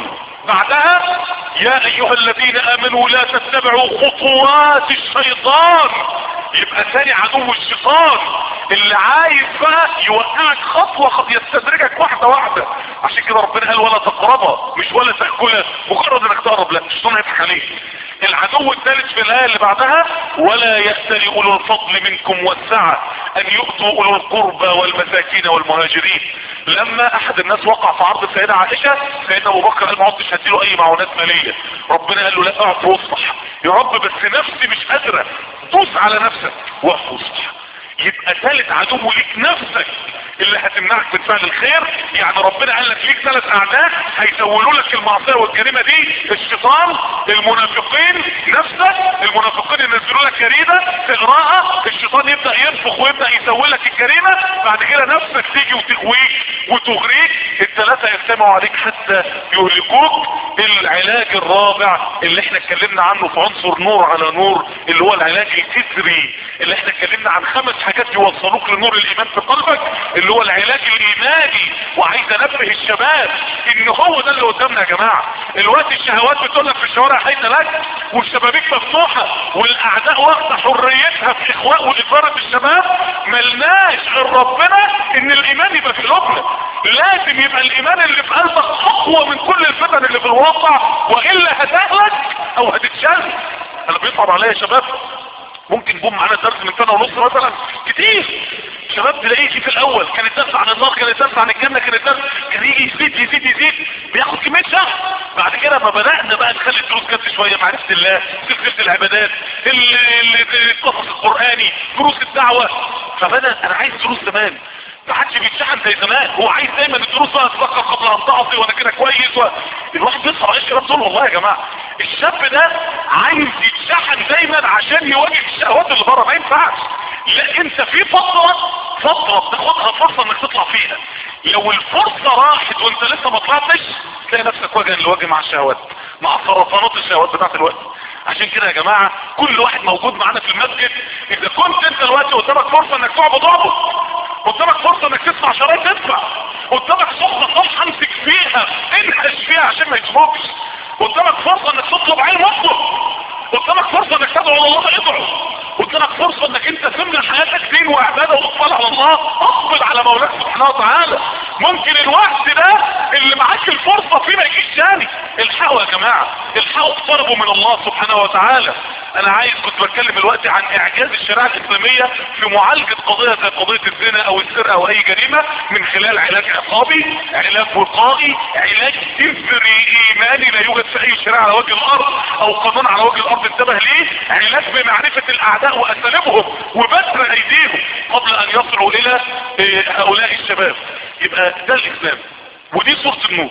بعدها يا ايها الذين امنوا لا تتبعوا خطوات الشيطان يبقى ثاني عدو الشيطان اللي عايز بقى يوقعك خطوة خط يستدرجك واحدة واحدة عشان كده ربنا قال ولا تقربها مش ولا تأكلها مجرد انك تقرب لا الشيطان هيضحك عليك العدو الثالث في الآية اللي بعدها ولا يأتل أولو الفضل منكم والسعة أن يؤتوا أولو القربى والمساكين والمهاجرين لما أحد الناس وقع في عرض السيدة عائشة سيدنا أبو بكر قال ما عدتش هديله أي معونات مالية ربنا قال له لا اقعد واصفح يا رب بس نفسي مش قادرة دوس على نفسك واقف واصفح يبقى ثالث عدو ليك نفسك اللي هتمنعك من فعل الخير يعني ربنا قال لك ليك ثلاث اعداء هيسولوا لك المعصيه والجريمه دي الشيطان المنافقين نفسك المنافقين ينزلوا لك جريده تقراها الشيطان يبدا ينفخ ويبدا يسوي لك الجريمه بعد كده نفسك تيجي وتغويك وتغريك الثلاثه يجتمعوا عليك حتى يهلكوك العلاج الرابع اللي احنا اتكلمنا عنه في عنصر نور على نور اللي هو العلاج الجذري اللي احنا اتكلمنا عن خمس حاجات يوصلوك لنور الايمان في قلبك اللي هو العلاج الايماني وعايز انبه الشباب ان هو ده اللي قدامنا يا جماعه الوقت الشهوات بتقول لك في الشوارع حيث لك والشبابيك مفتوحه والاعداء واخده حريتها في اخواء واثاره الشباب ملناش غير ربنا ان الايمان يبقى في قلوبنا لازم يبقى الايمان اللي في قلبك اقوى من كل الفتن اللي في الواقع والا هتهلك او هتتشل انا بيصعب عليا يا شباب ممكن يكون معانا درس من سنة ونص مثلا كتير شباب تلاقيه في الاول كان الدرس عن النار كان الدرس عن الجنة كان الدرس كان يجي يزيد يزيد يزيد بياخد كمية شهر بعد كده ما بدأنا بقى نخلي الدروس جد شوية معرفة الله سلسلة العبادات ال- ال- القصص القرآني دروس الدعوة فبدأ انا عايز دروس زمان ما حدش بيتشحن زي زمان هو عايز دايما الدروس بقى اتذكر قبل ان تعصي وانا كده كويس و... الواحد بيصحى على الشباب دول والله يا جماعه الشاب ده عايز يتشحن دايما عشان يواجه الشهوات اللي بره ما ينفعش لا انت في فتره فتره بتاخدها فرصه انك تطلع فيها لو الفرصه راحت وانت لسه ما طلعتش تلاقي نفسك وجها لوجه مع الشهوات مع سرطانات الشهوات بتاعت الوقت عشان كده يا جماعة كل واحد موجود معانا في المسجد اذا كنت انت دلوقتي قدامك فرصة انك تعبد اعبد قدامك فرصة انك تسمع شرايط تدفع قدامك صحبة صح امسك فيها انهش فيها عشان ما يسموكش قدامك فرصة انك تطلب علم اطلب قدامك فرصة انك تدعو على الله ادعو قدامك فرصة انك انت تملى حياتك دين وعبادة واقبال على الله اقبل على مولاك سبحانه وتعالى ممكن الوقت ده اللي معاك الفرصة فيه ما يجيش تاني الحقوا يا جماعة الحقوا اقتربوا من الله سبحانه وتعالى انا عايز كنت بتكلم الوقت عن اعجاز الشريعة الاسلامية في معالجة قضية زي قضية الزنا او السرقة او اي جريمة من خلال علاج عقابي علاج وقائي علاج جذري ايماني لا يوجد في اي شريعة على وجه الارض او قانون على وجه الارض انتبه ليه علاج بمعرفة الاعداء واساليبهم وبتر ايديهم قبل ان يصلوا الى إيه، هؤلاء الشباب يبقى ده الاسلام ودي صورة النور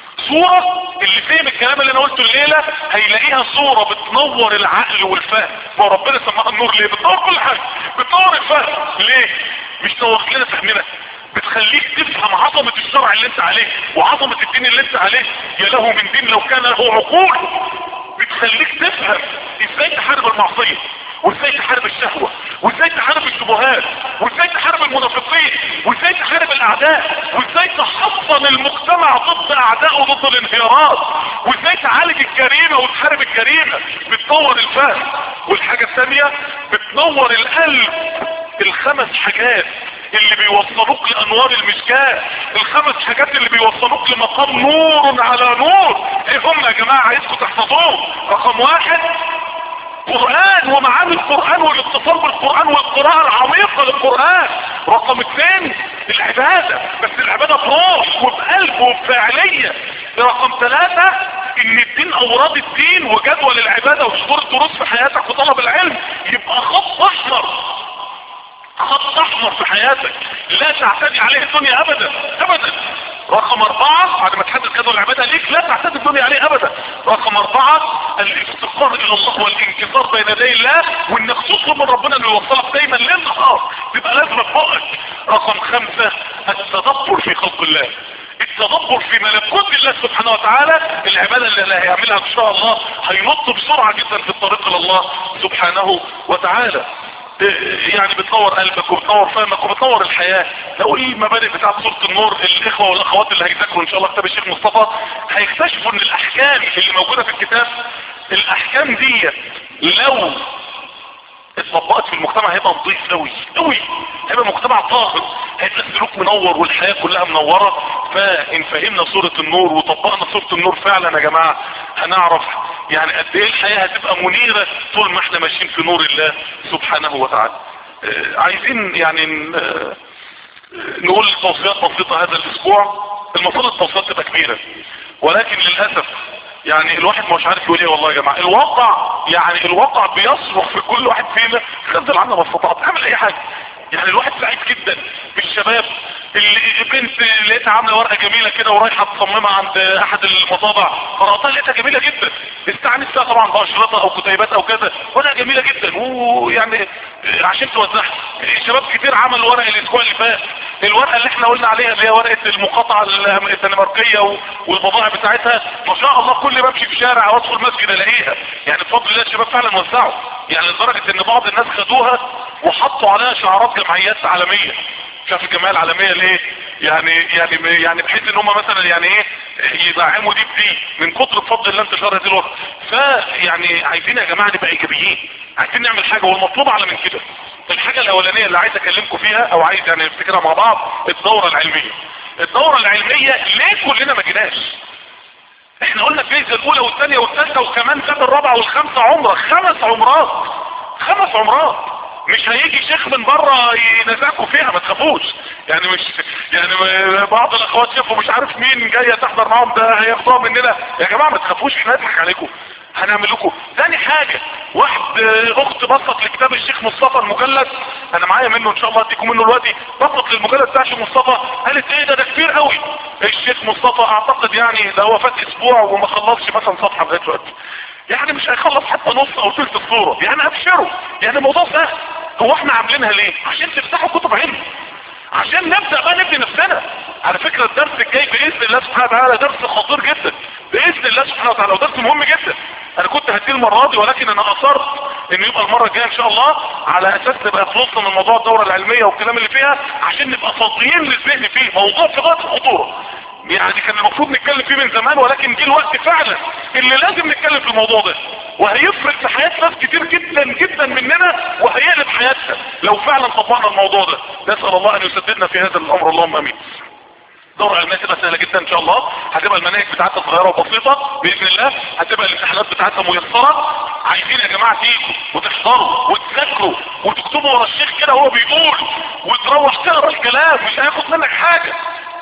صورة اللي فهم الكلام اللي انا قلته الليلة هيلاقيها صورة بتنور العقل والفهم وربنا سماها النور ليه بتنور كل حاجة بتنور الفهم ليه مش تنور لنا فهمنا بتخليك تفهم عظمة الشرع اللي انت عليه وعظمة الدين اللي انت عليه يا له من دين لو كان له عقول بتخليك تفهم ازاي تحارب المعصية وازاي تحارب الشهوة وازاي تحارب الشبهات وازاي تحارب المنافقين وازاي تحارب الاعداء وازاي تحصن المجتمع ضد اعداء وضد الانهيارات وازاي تعالج الجريمة وتحارب الجريمة بتنور الفهم والحاجة الثانية بتنور القلب الخمس حاجات اللي بيوصلوك لانوار المشكاة الخمس حاجات اللي بيوصلوك لمقام نور على نور ايه هم يا جماعة عايزكم تحفظوهم رقم واحد قرآن ومعاني القرآن والاتصال بالقرآن والقراءة العميقة للقرآن رقم اثنين العبادة بس العبادة بروح وبقلب وبفاعلية رقم ثلاثة ان الدين اوراد الدين وجدول العبادة وحضور الدروس في حياتك وطلب العلم يبقى خط احمر خط احمر في حياتك لا تعتدي عليه الدنيا ابدا ابدا رقم اربعة بعد ما تحدد جدول العبادة ليك لا تعتدي الدنيا عليه ابدا رقم اربعة الافتقار الى الله والانكسار بين يدي الله وانك تطلب من ربنا انه يوصلك دايما ليل نهار تبقى لازمة فوقك رقم خمسة التدبر في خلق الله التدبر في ملكوت الله سبحانه وتعالى العبادة اللي هيعملها ان شاء الله هينط بسرعة جدا في الطريق الى الله سبحانه وتعالى يعني بتنور قلبك وبتنور فهمك وبتنور الحياة لو المبادئ بتاعت سورة النور الاخوة والاخوات اللي هيذاكروا ان شاء الله كتاب الشيخ مصطفى هيكتشفوا ان الاحكام اللي موجودة في الكتاب الاحكام دي لو اتطبقت في المجتمع هيبقى نظيف قوي قوي هيبقى مجتمع طاهر هيبقى السلوك منور والحياة كلها منورة فان فهمنا سورة النور وطبقنا سورة النور فعلا يا جماعة هنعرف يعني قد ايه الحياة هتبقى منيرة طول ما احنا ماشيين في نور الله سبحانه وتعالى آه عايزين يعني آه نقول توصيات بسيطة هذا الاسبوع المفروض التوصيات تبقى كبيرة ولكن للأسف يعني الواحد مش عارف يقول ايه والله يا جماعة الواقع يعني الواقع بيصرخ في كل واحد فينا خذل عنا بسطات اعمل اي حاجة يعني الواحد سعيد جدا بالشباب اللي بنت لقيتها عامله ورقه جميله كده ورايحه تصممها عند احد المطابع قراتها لقيتها جميله جدا استعنت فيها طبعا باشرطه او كتيبات او كذا ورقه جميله جدا ويعني عشان توزعها شباب كتير عملوا ورق الاسبوع اللي فات الورقه اللي احنا قلنا عليها اللي هي ورقه المقاطعه الدنماركيه والبضائع بتاعتها ما شاء الله كل ما امشي في شارع او ادخل مسجد الاقيها يعني بفضل الله الشباب فعلا وزعوا يعني لدرجه ان بعض الناس خدوها وحطوا عليها شعارات جمعيات عالميه شاف الجمعيه العالميه ليه يعني يعني يعني بحيث ان هم مثلا يعني ايه يدعموا دي بدي من كتر بفضل الله انتشار هذه الوقت فيعني عايزين يا جماعه نبقى ايجابيين عايزين نعمل حاجه والمطلوب اعلى من كده الحاجه الاولانيه اللي عايز اكلمكم فيها او عايز يعني نفتكرها مع بعض الدوره العلميه الدوره العلميه ليه كلنا ما جيناش احنا قلنا الجايزه الاولى والثانيه والثالثه وكمان زاد الرابعه والخامسه عمره خمس عمرات خمس عمرات مش هيجي شيخ من بره ينزعكم فيها ما تخافوش يعني مش يعني بعض الاخوات شافوا مش عارف مين جايه تحضر معاهم ده هياخدوها مننا يا جماعه ما تخافوش احنا هنضحك عليكم هنعمل لكم ثاني حاجة واحد اخت بسط لكتاب الشيخ مصطفى المجلد انا معايا منه ان شاء الله اديكم منه دلوقتي بسط للمجلد بتاع الشيخ مصطفى قالت ايه ده ده كتير قوي الشيخ مصطفى اعتقد يعني ده هو فات اسبوع وما خلصش مثلا صفحة لغايه دلوقتي يعني مش هيخلص حتى نص او ثلث الصورة يعني ابشروا يعني الموضوع سهل هو احنا عاملينها ليه عشان تفتحوا كتب علم عشان نبدأ بقى نبني نفسنا على فكرة الدرس الجاي بإذن الله سبحانه وتعالى درس خطير جدا بإذن الله سبحانه وتعالى ودرس مهم جدا انا كنت هديه المرة دي ولكن انا اصرت انه يبقى المرة الجاية ان شاء الله على اساس نبقى خلصنا من موضوع الدورة العلمية والكلام اللي فيها عشان نبقى فاضيين للذهن فيه موضوع في غاية الخطورة يعني كان المفروض نتكلم فيه من زمان ولكن جه الوقت فعلا اللي لازم نتكلم في الموضوع ده وهيفرق في حياة ناس كتير جدا جدا مننا وهيقلب حياتنا لو فعلا طبقنا الموضوع ده نسأل الله ان يسددنا في هذا الامر اللهم امين دورة علمية تبقى سهلة جدا ان شاء الله هتبقى المناهج بتاعتها صغيرة وبسيطة باذن الله هتبقى الامتحانات بتاعتها ميسرة عايزين يا جماعة تيجوا وتحضروا وتذاكروا وتكتبوا ورا الشيخ كده وهو بيقول وتروح تقرا الكلام مش هياخد منك حاجة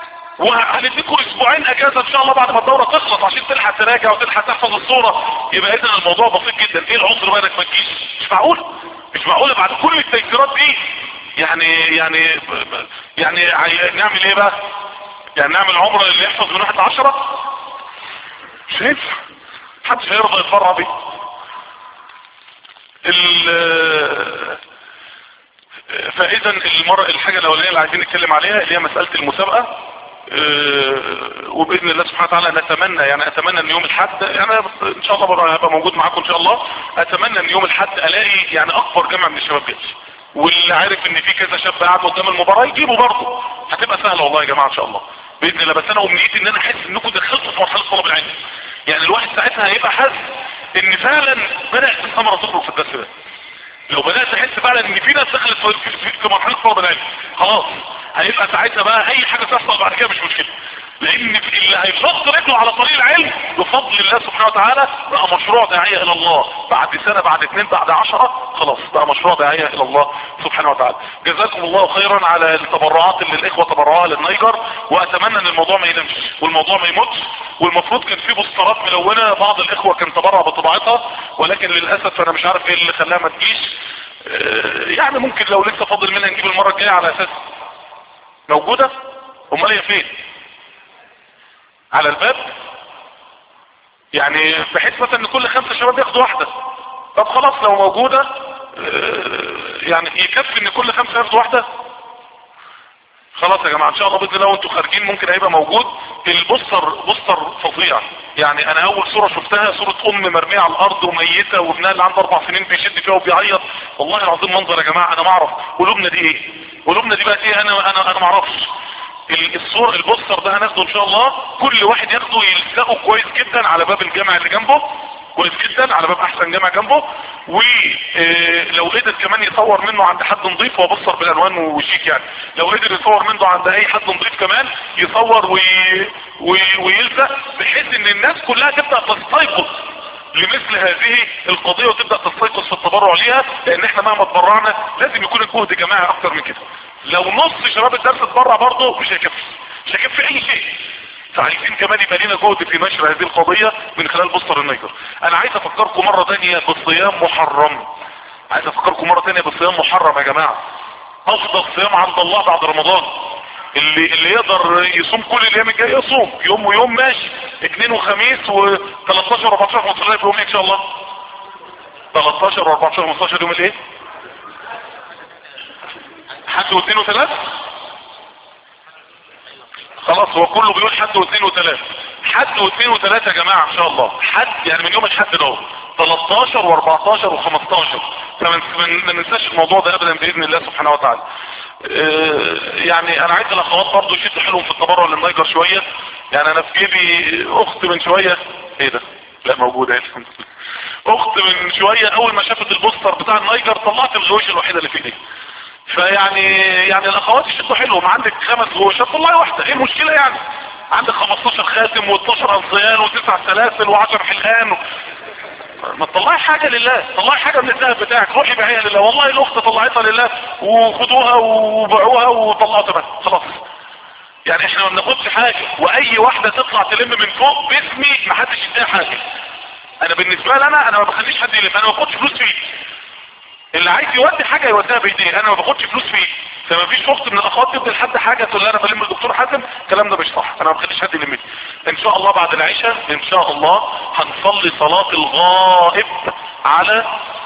وهنديكم اسبوعين اجازة ان شاء الله بعد ما الدورة تخلص عشان تلحق تراجع وتلحق تحفظ الصورة يبقى اذا الموضوع بسيط جدا ايه العنصر بقى انك ما تجيش مش معقول مش معقول بعد كل التيسيرات دي يعني يعني يعني نعمل ايه بقى يعني نعمل عمره اللي يحفظ من واحد لعشرة مش هينفع محدش هيرضى يتبرع بيه فاذا المرة الحاجة الاولانية اللي عايزين نتكلم عليها اللي هي مسألة المسابقة وباذن الله سبحانه وتعالى نتمنى يعني اتمنى ان يوم الحد يعني ان شاء الله هبقى موجود معاكم ان شاء الله اتمنى ان يوم الحد الاقي يعني اكبر جمع من الشباب جاي واللي عارف ان في كذا شاب قاعد قدام المباراة يجيبوا برضه هتبقى سهلة والله يا جماعة ان شاء الله باذن الله بس انا امنيتي ان انا احس انكم دخلتوا في مرحلة طلب العلم يعني الواحد ساعتها هيبقى حاسس ان فعلا بدأت الثمرة تخرج في الدرس ده لو بدأت تحس فعلا ان في ناس دخلت في, في, في مرحلة طلب العلم خلاص هيبقى ساعتها بقى اي حاجة تحصل بعد كده مش مشكلة لان اللي هيحط رجله على طريق العلم بفضل الله سبحانه وتعالى بقى مشروع داعية الى الله بعد سنة بعد اثنين بعد عشرة خلاص بقى مشروع داعية الى الله سبحانه وتعالى جزاكم الله خيرا على التبرعات اللي الاخوة تبرعوها للنيجر واتمنى ان الموضوع ما ينامش والموضوع ما يموتش والمفروض كان في بوسترات ملونة بعض الاخوة كان تبرع بطباعتها ولكن للاسف انا مش عارف ايه اللي خلاها ما تجيش يعني ممكن لو لسه فاضل منها نجيب المرة الجاية على اساس موجودة امال هي فين على الباب يعني بحيث مثلا ان كل خمسة شباب ياخدوا واحدة طب خلاص لو موجودة آه، يعني يكفي ان كل خمسة ياخدوا واحدة خلاص يا جماعة ان شاء الله باذن الله وانتوا خارجين ممكن هيبقى موجود البوستر بوستر فظيع يعني انا اول صورة شفتها صورة ام مرمية على الارض وميتة وابنها اللي عنده اربع سنين بيشد فيها وبيعيط والله العظيم منظر يا جماعة انا ما اعرف قلوبنا دي ايه قلوبنا دي بقت ايه انا انا انا ما اعرفش ال- الصور البوستر ده هناخده ان شاء الله كل واحد ياخده يلزقه كويس جدا على باب الجامع اللي جنبه كويس جدا على باب احسن جامع جنبه ولو قدر كمان يصور منه عند حد نظيف هو بصر بالالوان وشيك يعني لو قدر يصور منه عند اي حد نظيف كمان يصور وي... وي... ويلزق بحيث ان الناس كلها تبدا تستيقظ لمثل هذه القضية وتبدأ تستيقظ في التبرع ليها لان احنا مهما تبرعنا لازم يكون الجهد جماعي اكتر من كده لو نص شباب الدرس اتبرع برضه مش هيكفي مش هيكفي اي شيء فعايزين كمان يبقى لنا جهد في نشر هذه القضية من خلال بوستر النيجر انا عايز افكركم مرة تانية بالصيام محرم عايز افكركم مرة تانية بالصيام محرم يا جماعة افضل صيام عند الله بعد رمضان اللي اللي يقدر يصوم كل الايام الجايه يصوم يوم ويوم ماشي اثنين وخميس و13 و14 و15 يوم ان شاء الله 13 و14 و15 يوم الايه حد واثنين وثلاث خلاص هو كله بيقول حد واثنين وثلاث حد واثنين وثلاثة يا جماعة ان شاء الله حد يعني من يوم الحد ده 13 و14 و15 فما ننساش الموضوع ده ابدا باذن الله سبحانه وتعالى آه، يعني انا عايز الاخوات برضه يشدوا حيلهم في التبرع للنيجر شوية يعني انا في جيبي اخت من شوية ايه ده لا موجودة ايه الحمد لله اخت من شوية اول ما شافت البوستر بتاع النيجر طلعت الغويش الوحيدة اللي في ايدي فيعني يعني الاخوات يشدوا حيلهم عندك خمس غوشات طلعي واحدة ايه المشكلة يعني عندك 15 خاتم و12 انصيان وتسع سلاسل و10 حلقان و... ما تطلعي حاجة لله طلعي حاجة من الذهب بتاعك روحي بيعيها لله والله الاخت طلعتها لله وخدوها وبيعوها وطلعوا تمام خلاص يعني احنا ما بناخدش حاجة واي واحدة تطلع تلم من فوق باسمي ما حدش يديها حاجة انا بالنسبة لي انا انا ما بخليش حد يلم انا ما باخدش فلوس في ايدي اللي عايز يودي حاجة يوديها بايديه انا ما باخدش فلوس في ايدي فما فيش وقت من الاخوات تدي لحد حاجة تقول لي انا بلم الدكتور حازم الكلام ده مش صح انا ما بخليش حد يلم لي. ان شاء الله بعد العشاء ان شاء الله هنصلي صلاة الغائب على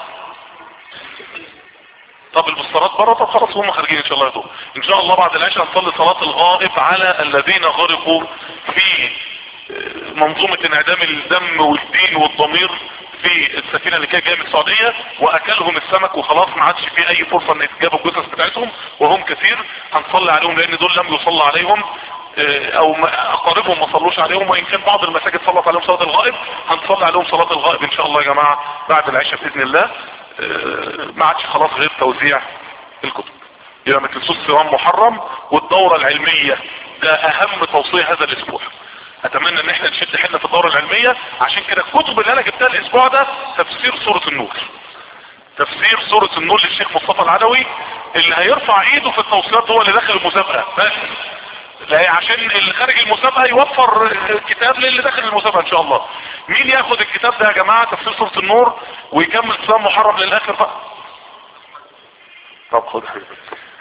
طب البصارات بره طب خلاص هم خارجين ان شاء الله يا دوب ان شاء الله بعد العشاء هنصلي صلاة الغائب على الذين غرقوا في منظومة انعدام الدم والدين والضمير في السفينة اللي كانت جاية من السعودية واكلهم السمك وخلاص ما عادش في اي فرصة ان يتجابوا الجثث بتاعتهم وهم كثير هنصلي عليهم لان دول لم يصلى عليهم اه، او ما- اقاربهم ما صلوش عليهم وان كان بعض المساجد صلت عليهم صلاة الغائب هنصلي عليهم صلاة الغائب ان شاء الله يا جماعة بعد العشاء باذن الله اه، ما عادش خلاص غير توزيع الكتب يبقى ما تنسوش صيام محرم والدورة العلمية ده اهم توصية هذا الاسبوع اتمنى ان احنا نشد حيلنا في الدورة العلمية عشان كده الكتب اللي انا جبتها الاسبوع ده تفسير سورة النور تفسير سورة النور للشيخ مصطفى العدوي اللي هيرفع ايده في التوصيات هو اللي داخل المسابقة بس لا عشان اللي خارج المسابقة يوفر كتاب للي داخل المسابقة ان شاء الله مين ياخد الكتاب ده يا جماعة تفسير سورة النور ويكمل صيام محرم للاخر بقى طب خد حبيبي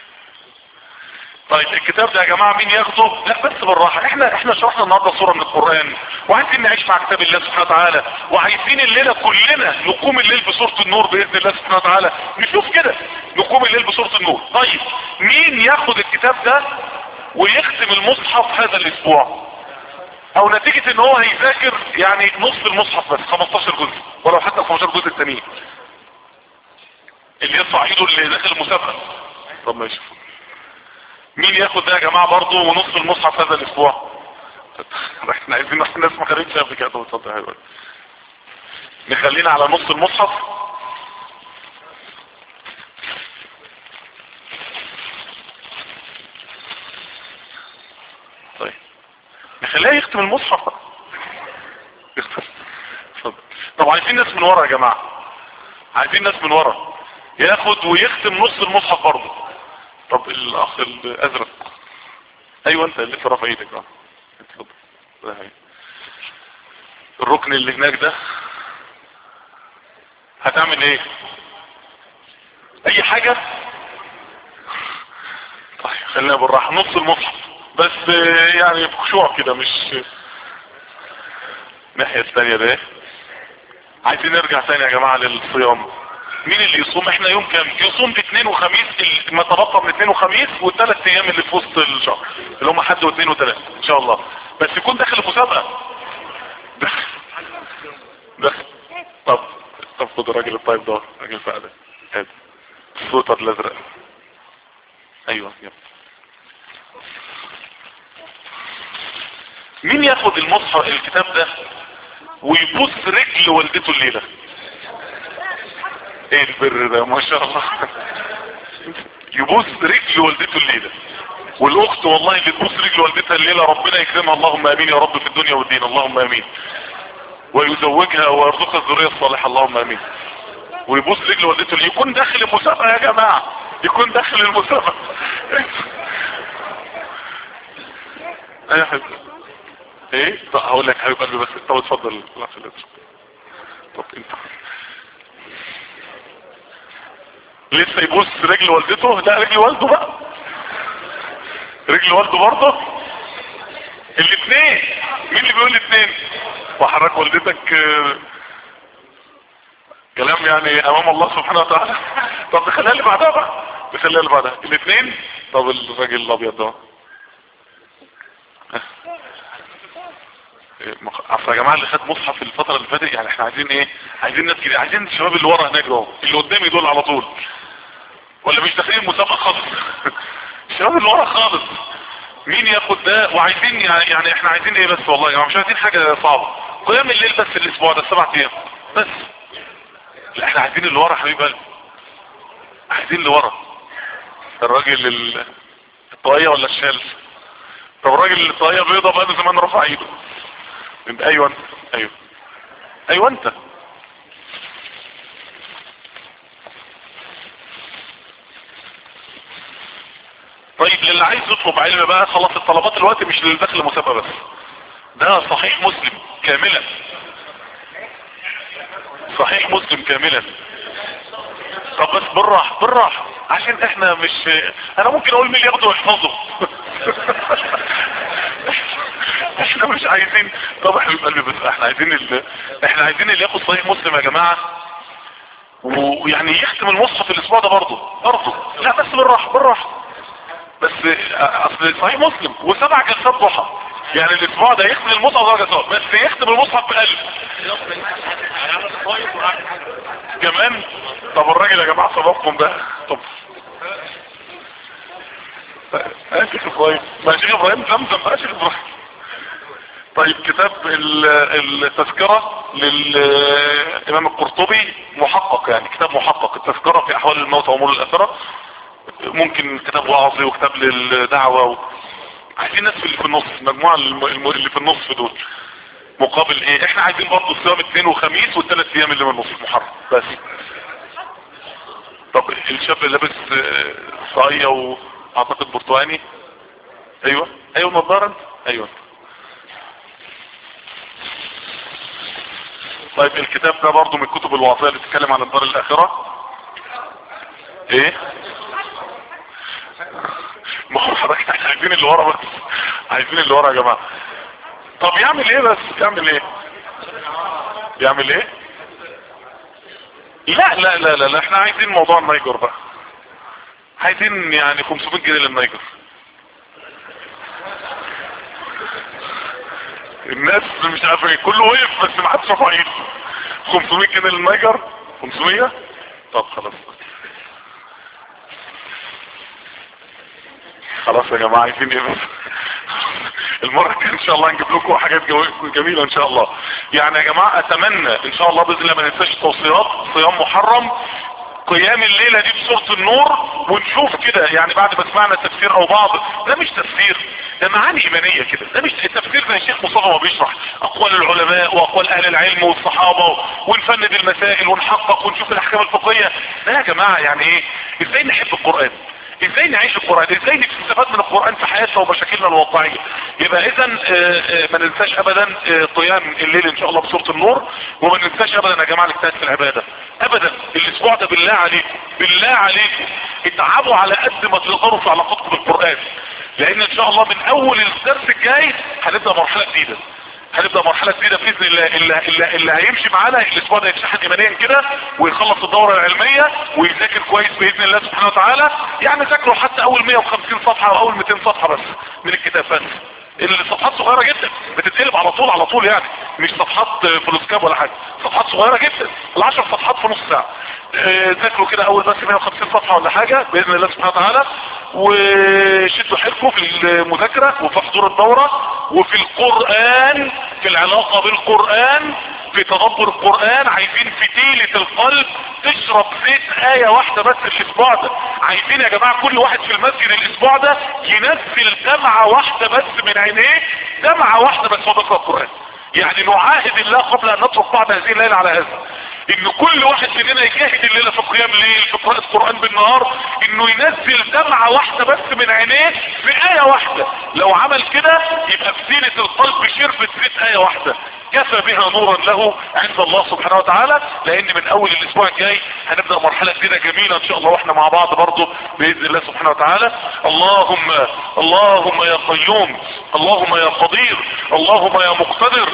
طيب الكتاب ده يا جماعة مين ياخده لا بس بالراحة احنا احنا شرحنا النهاردة صورة من القرآن وعايزين نعيش مع كتاب الله سبحانه وتعالى وعايزين الليلة كلنا نقوم الليل بصورة النور بإذن الله سبحانه وتعالى نشوف كده نقوم الليل بصورة النور طيب مين ياخد الكتاب ده ويختم المصحف هذا الاسبوع او نتيجة ان هو هيذاكر يعني نصف المصحف بس 15 جزء ولو حتى 15 جزء التانيين اللي يرفع ايده اللي داخل المسابقة طب ماشي مين ياخد ده يا جماعة برضه ونصف المصحف هذا الاسبوع احنا عايزين ناس ما خرجتش قبل كده اتفضل يا حبيبي نخلينا على نص المصحف طيب نخليها يختم المصحف بقى. يختم اتفضل طب عايزين ناس من ورا يا جماعة عايزين ناس من ورا ياخد ويختم نص المصحف برضه طب الاخ الازرق ايوه انت اللي رافع ايدك اه اتفضل ده هي. الركن اللي هناك ده هتعمل ايه اي حاجة طيب خلينا بالراحة نص المصحف بس آه، يعني بخشوع كده مش الناحية الثانية ده عايزين نرجع تاني يا جماعة للصيام مين اللي يصوم احنا يوم كام يصوم باثنين وخميس ال- ما تبقى من اثنين وخميس والثلاث ايام اللي في وسط الشهر اللي هم حد واثنين وثلاث ان شاء الله بس يكون داخل المسابقة داخل داخل طب طب خد الراجل الطيب ده راجل فعلا هات السوتر الازرق ايوه يلا مين ياخد المصحف الكتاب ده ويبص رجل والدته الليله ايه البر ده ما شاء الله يبص رجل والدته الليله والاخت والله اللي تبص رجل والدتها الليله ربنا يكرمها اللهم امين يا رب في الدنيا والدين اللهم امين ويزوجها ويرزقها الذريه الصالحه اللهم امين ويبص رجل والدته اللي يكون داخل المسابقه يا جماعه يكون داخل المسابقه ايه يا حبيبي ايه طب هقول لك حبيب قلبي بس طب اتفضل لا في الأسر. طب انت لسه يبص رجل والدته لا رجل والده بقى رجل والده برضه الاثنين مين اللي بيقول الاثنين وحرك والدتك آه، كلام يعني امام الله سبحانه وتعالى طب نخليها اللي بعدها بقى نخليها اللي بعدها الاثنين طب الراجل الابيض ده إيه، مخ- اصل يا جماعه اللي خد مصحف الفتره اللي فاتت يعني احنا عايزين ايه عايزين ناس كده عايزين الشباب اللي ورا هناك دول اللي قدامي دول على طول ولا مش داخلين مسابقه خالص الشباب اللي ورا خالص مين ياخد ده وعايزين يعني, يعني احنا عايزين ايه بس والله يا جماعه مش عايزين حاجه صعبه قيام الليل بس الاسبوع ده سبع ايام بس لا احنا عايزين اللي ورا حبيب قلبي عايزين اللي ورا الراجل ال- الطاقيه ولا الشال طب الراجل اللي الطاقيه بيضه بقى زمان رفع ايده انت ايوه انت ايوه ايوه انت طيب للي عايز يطلب علم بقى خلاص الطلبات دلوقتي مش للي داخل مسابقه بس ده صحيح مسلم كاملا صحيح مسلم كاملا طب بس بالراحه بالراحه عشان احنا مش انا ممكن اقول مين اللي ياخده ويحفظه احنا مش عايزين طب احنا قلبي بس احنا عايزين ال... احنا عايزين اللي ياخد صحيح مسلم يا جماعه و- ويعني يختم المصحف الاسبوع ده برضه برضه لا بس بالراحه بالراحه بس اصل صحيح مسلم وسبع جلسات ضحى يعني الاسبوع ده يختم المصحف سبع جلسات بس يختم المصحف بقلب كمان طب الراجل يا جماعه صبابكم ده طب يا شيخ ابراهيم ما يا شيخ ابراهيم زمزم بقى يا شيخ ابراهيم طيب كتاب ال- التذكرة للإمام القرطبي محقق يعني كتاب محقق التذكرة في أحوال الموت وأمور الآخرة ممكن كتاب وعظي وكتاب للدعوة و... عايزين ناس اللي في النص مجموعة الم- الم- اللي في النص دول مقابل ايه احنا عايزين برضه صيام اثنين وخميس والثلاث ايام اللي من النص محرم بس طب الشاب اللي لابس آه، صاية واعتقد برتقاني ايوه ايوه نظارة انت؟ ايوه طيب الكتاب ده برضه من الكتب الوعظية اللي بتتكلم عن الدار الاخرة ايه ما هو حضرتك احنا عايزين اللي ورا بس عايزين اللي ورا يا جماعة طب يعمل ايه بس يعمل ايه يعمل ايه لا لا لا لا, لا. احنا عايزين موضوع النيجر بقى عايزين يعني 500 جنيه للنيجر الناس مش عارف ايه كله وقف بس ما حدش رفع ايده 500 جنيه للنيجر 500 طب خلاص خلاص يا جماعة عايزين ايه بس المرة الجاية ان شاء الله نجيب لكم حاجات جو- جميلة ان شاء الله يعني يا جماعة اتمنى ان شاء الله باذن الله ما ننساش التوصيات صيام محرم قيام الليلة دي بسورة النور ونشوف كده يعني بعد ما سمعنا تفسير او بعض ده مش تفسير ده معاني ايمانية كده ده مش تفسير زي الشيخ مصطفى ما بيشرح اقوال العلماء واقوال اهل العلم والصحابة ونفند المسائل ونحقق ونشوف الاحكام الفقهية ده يا جماعة يعني ايه ازاي نحب القرآن ازاي نعيش القرآن ازاي نستفاد من القرآن في حياتنا ومشاكلنا الواقعية يبقى اذا ما ننساش ابدا آه، قيام الليل ان شاء الله بسورة النور وما ننساش ابدا يا جماعة الاجتهاد في العبادة ابدا الاسبوع ده بالله عليكم بالله عليكم اتعبوا على قد ما تقدروا في علاقتكم بالقرآن لان ان شاء الله من اول الدرس الجاي هنبدأ مرحلة جديدة هنبدأ مرحلة جديدة بإذن الله اللي, اللي, اللي هيمشي معانا الأسبوع ده يتشحن إيمانيا كده ويخلص الدورة العلمية ويذاكر كويس بإذن الله سبحانه وتعالى يعني ذاكروا حتى أول 150 صفحة أو أول 200 صفحة بس من الكتاب بس الصفحات صغيرة جدا بتتقلب على طول على طول يعني مش صفحات فلوسكاب ولا حاجة صفحات صغيرة جدا العشر صفحات في نص ساعة آه، ذاكروا كده اول بس 150 صفحة ولا حاجة باذن الله سبحانه وتعالى وشدوا حيلكم في المذاكرة وفي حضور الدورة وفي القرآن في العلاقة بالقرآن في تدبر القرآن عايزين فتيلة القلب تشرب زيت آية واحدة بس الاسبوع ده عايزين يا جماعة كل واحد في المسجد الاسبوع ده ينزل دمعة واحدة بس من عينيه دمعة واحدة بس هو بيقرأ القرآن يعني نعاهد الله قبل ان نترك بعض هذه الليلة على هذا ان كل واحد مننا يجاهد الليلة في قيام الليل في قراءة القرآن بالنهار انه ينزل دمعة واحدة بس من عينيه في آية واحدة لو عمل كده يبقى في زينة القلب شربت زيت آية واحدة كفى بها نورا له عند الله سبحانه وتعالى لان من اول الاسبوع الجاي هنبدأ مرحلة جديدة جميلة ان شاء الله واحنا مع بعض برضه باذن الله سبحانه وتعالى اللهم اللهم يا قيوم اللهم يا قدير اللهم يا مقتدر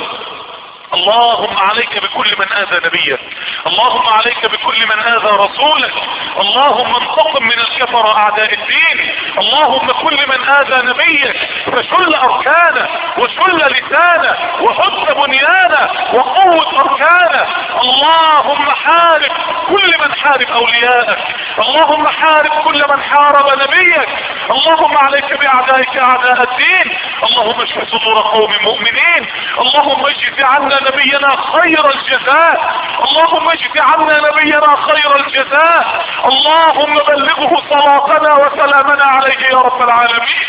اللهم عليك بكل من اذى نبيك اللهم عليك بكل من اذى رسولك اللهم انتقم من الكفر اعداء الدين اللهم كل من اذى نبيك فشل اركانه وشل لسانه وحد بنيانه وقوة اركانه اللهم حارب كل من حارب اوليائك اللهم حارب كل من حارب نبيك اللهم عليك باعدائك اعداء الدين اللهم اشف صدور قوم مؤمنين اللهم اجز عنا نبينا خير الجزاء اللهم اجز عنا نبينا خير الجزاء اللهم بلغه صلاتنا وسلامنا عليه يا رب العالمين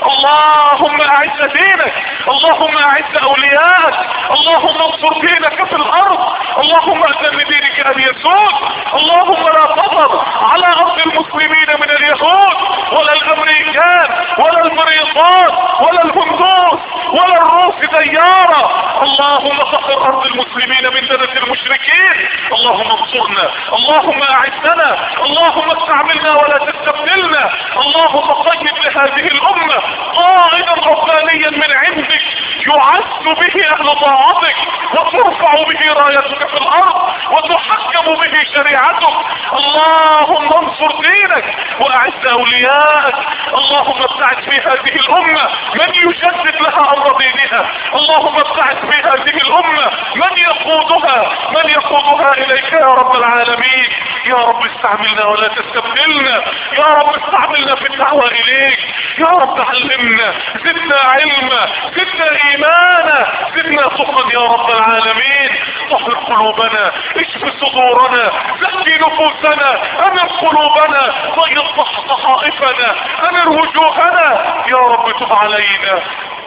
اللهم اعز دينك اللهم اعز اولياءك اللهم انصر دينك في الارض اللهم اذن دينك ان يسود اللهم لا تضر على ارض المسلمين من اليهود ولا الامريكان ولا البريطان ولا الهندوس ولا الروس ديارة اللهم فخر ارض المسلمين من دنة المشركين اللهم انصرنا اللهم اعزنا اللهم استعملنا ولا تستبدلنا اللهم قيد لهذه الامة قائدا ربانيا من عندك يعز به اهل طاعتك وترفع به رايتك في الارض وتحكم به شريعتك اللهم انصر دينك واعز اوليائك اللهم ابتعث في هذه الامة من يجدد لها امر دينها اللهم ابتعث في هذه الامة من يقودها من يقودها اليك يا رب العالمين يا رب استعملنا ولا تستبدلنا يا رب استعملنا في الدعوة اليك يا رب علمنا زدنا علما زدنا ايمانا زدنا صفا يا رب العالمين طهر قلوبنا اشف صدورنا زكي نفوسنا امر قلوبنا طيب صحائفنا امر وجوهنا يا رب تب علينا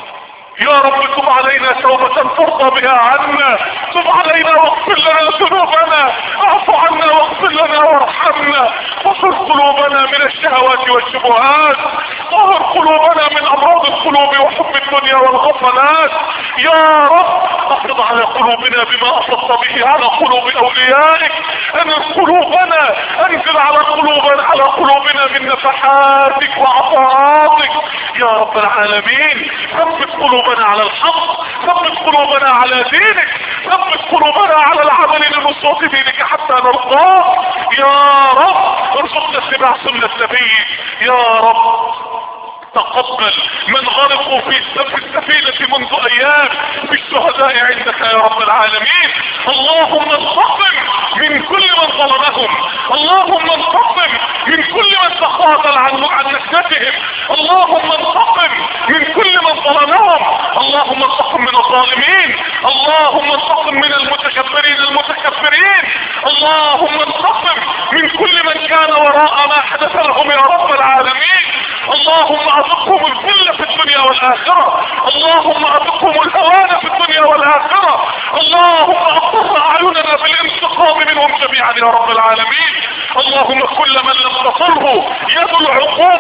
يا رب تب علينا توبة ترضى بها عنا تب علينا واغفر لنا ذنوبنا اعف عنا واغفر لنا وارحمنا واغفر قلوبنا من الشهوات والشبهات طهر قلوبنا من امراض القلوب وحب الدنيا والغفلات يا رب افرض على قلوبنا بما افضت به على قلوب اوليائك انر قلوبنا انزل على قلوبنا على قلوبنا من نفحاتك وعطاءاتك يا رب العالمين ثبت قلوبنا على الحق ثبت قلوبنا على دينك ثبت قلوبنا على العمل لنصرة دينك حتى نرضاه يا رب ارزقنا اتباع سنة نبيك يا رب تقبل من غرقوا في في السفينة منذ ايام في الشهداء عندك يا رب العالمين اللهم انتقم من كل من ظلمهم اللهم انتقم من كل من تخاذل عن عن نكتهم اللهم انتقم من كل من ظلمهم اللهم انتقم من الظالمين اللهم انتقم من المتكبرين المتكبرين اللهم انتقم من كل من كان وراء ما حدث لهم يا رب العالمين اللهم اذقهم الذل في الدنيا والاخرة اللهم اذقهم الهوان في الدنيا والاخرة اللهم اقر اعيننا بالانتقام منهم جميعا يا رب العالمين اللهم كل من لم تصله يد العقوبة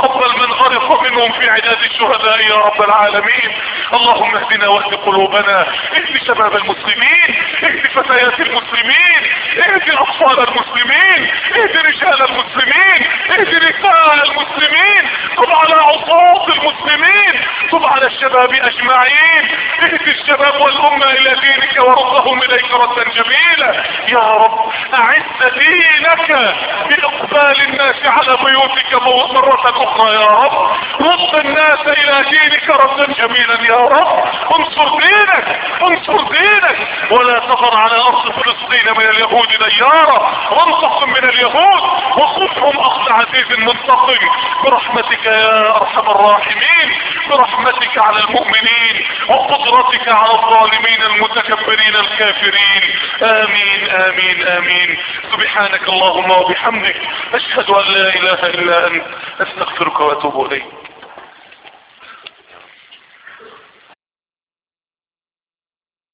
وتقبل من غرق منهم في عداد الشهداء يا رب العالمين اللهم اهدنا واهد قلوبنا اهد شباب المسلمين اهد فتيات المسلمين اهد اطفال المسلمين اهد رجال المسلمين اهد نساء المسلمين تب على عصاة المسلمين تب على الشباب اجمعين اهد الشباب والامة الى دينك وردهم اليك ردا جميلا يا رب اعز دينك باقبال الناس على بيوتك مرة اخرى يا رب رد الناس الى دينك ردا جميلا يا رب انصر دينك انصر دينك ولا تظهر على ارض فلسطين من اليهود ديارة وانتقم من اليهود وخذهم اخذ عزيز منتقم برحمتك يا ارحم الراحمين برحمتك على المؤمنين وقدرتك على الظالمين المتكبرين الكافرين امين امين امين سبحانك اللهم وبحمدك اشهد ان لا اله الا انت استغفرك واتوب اليك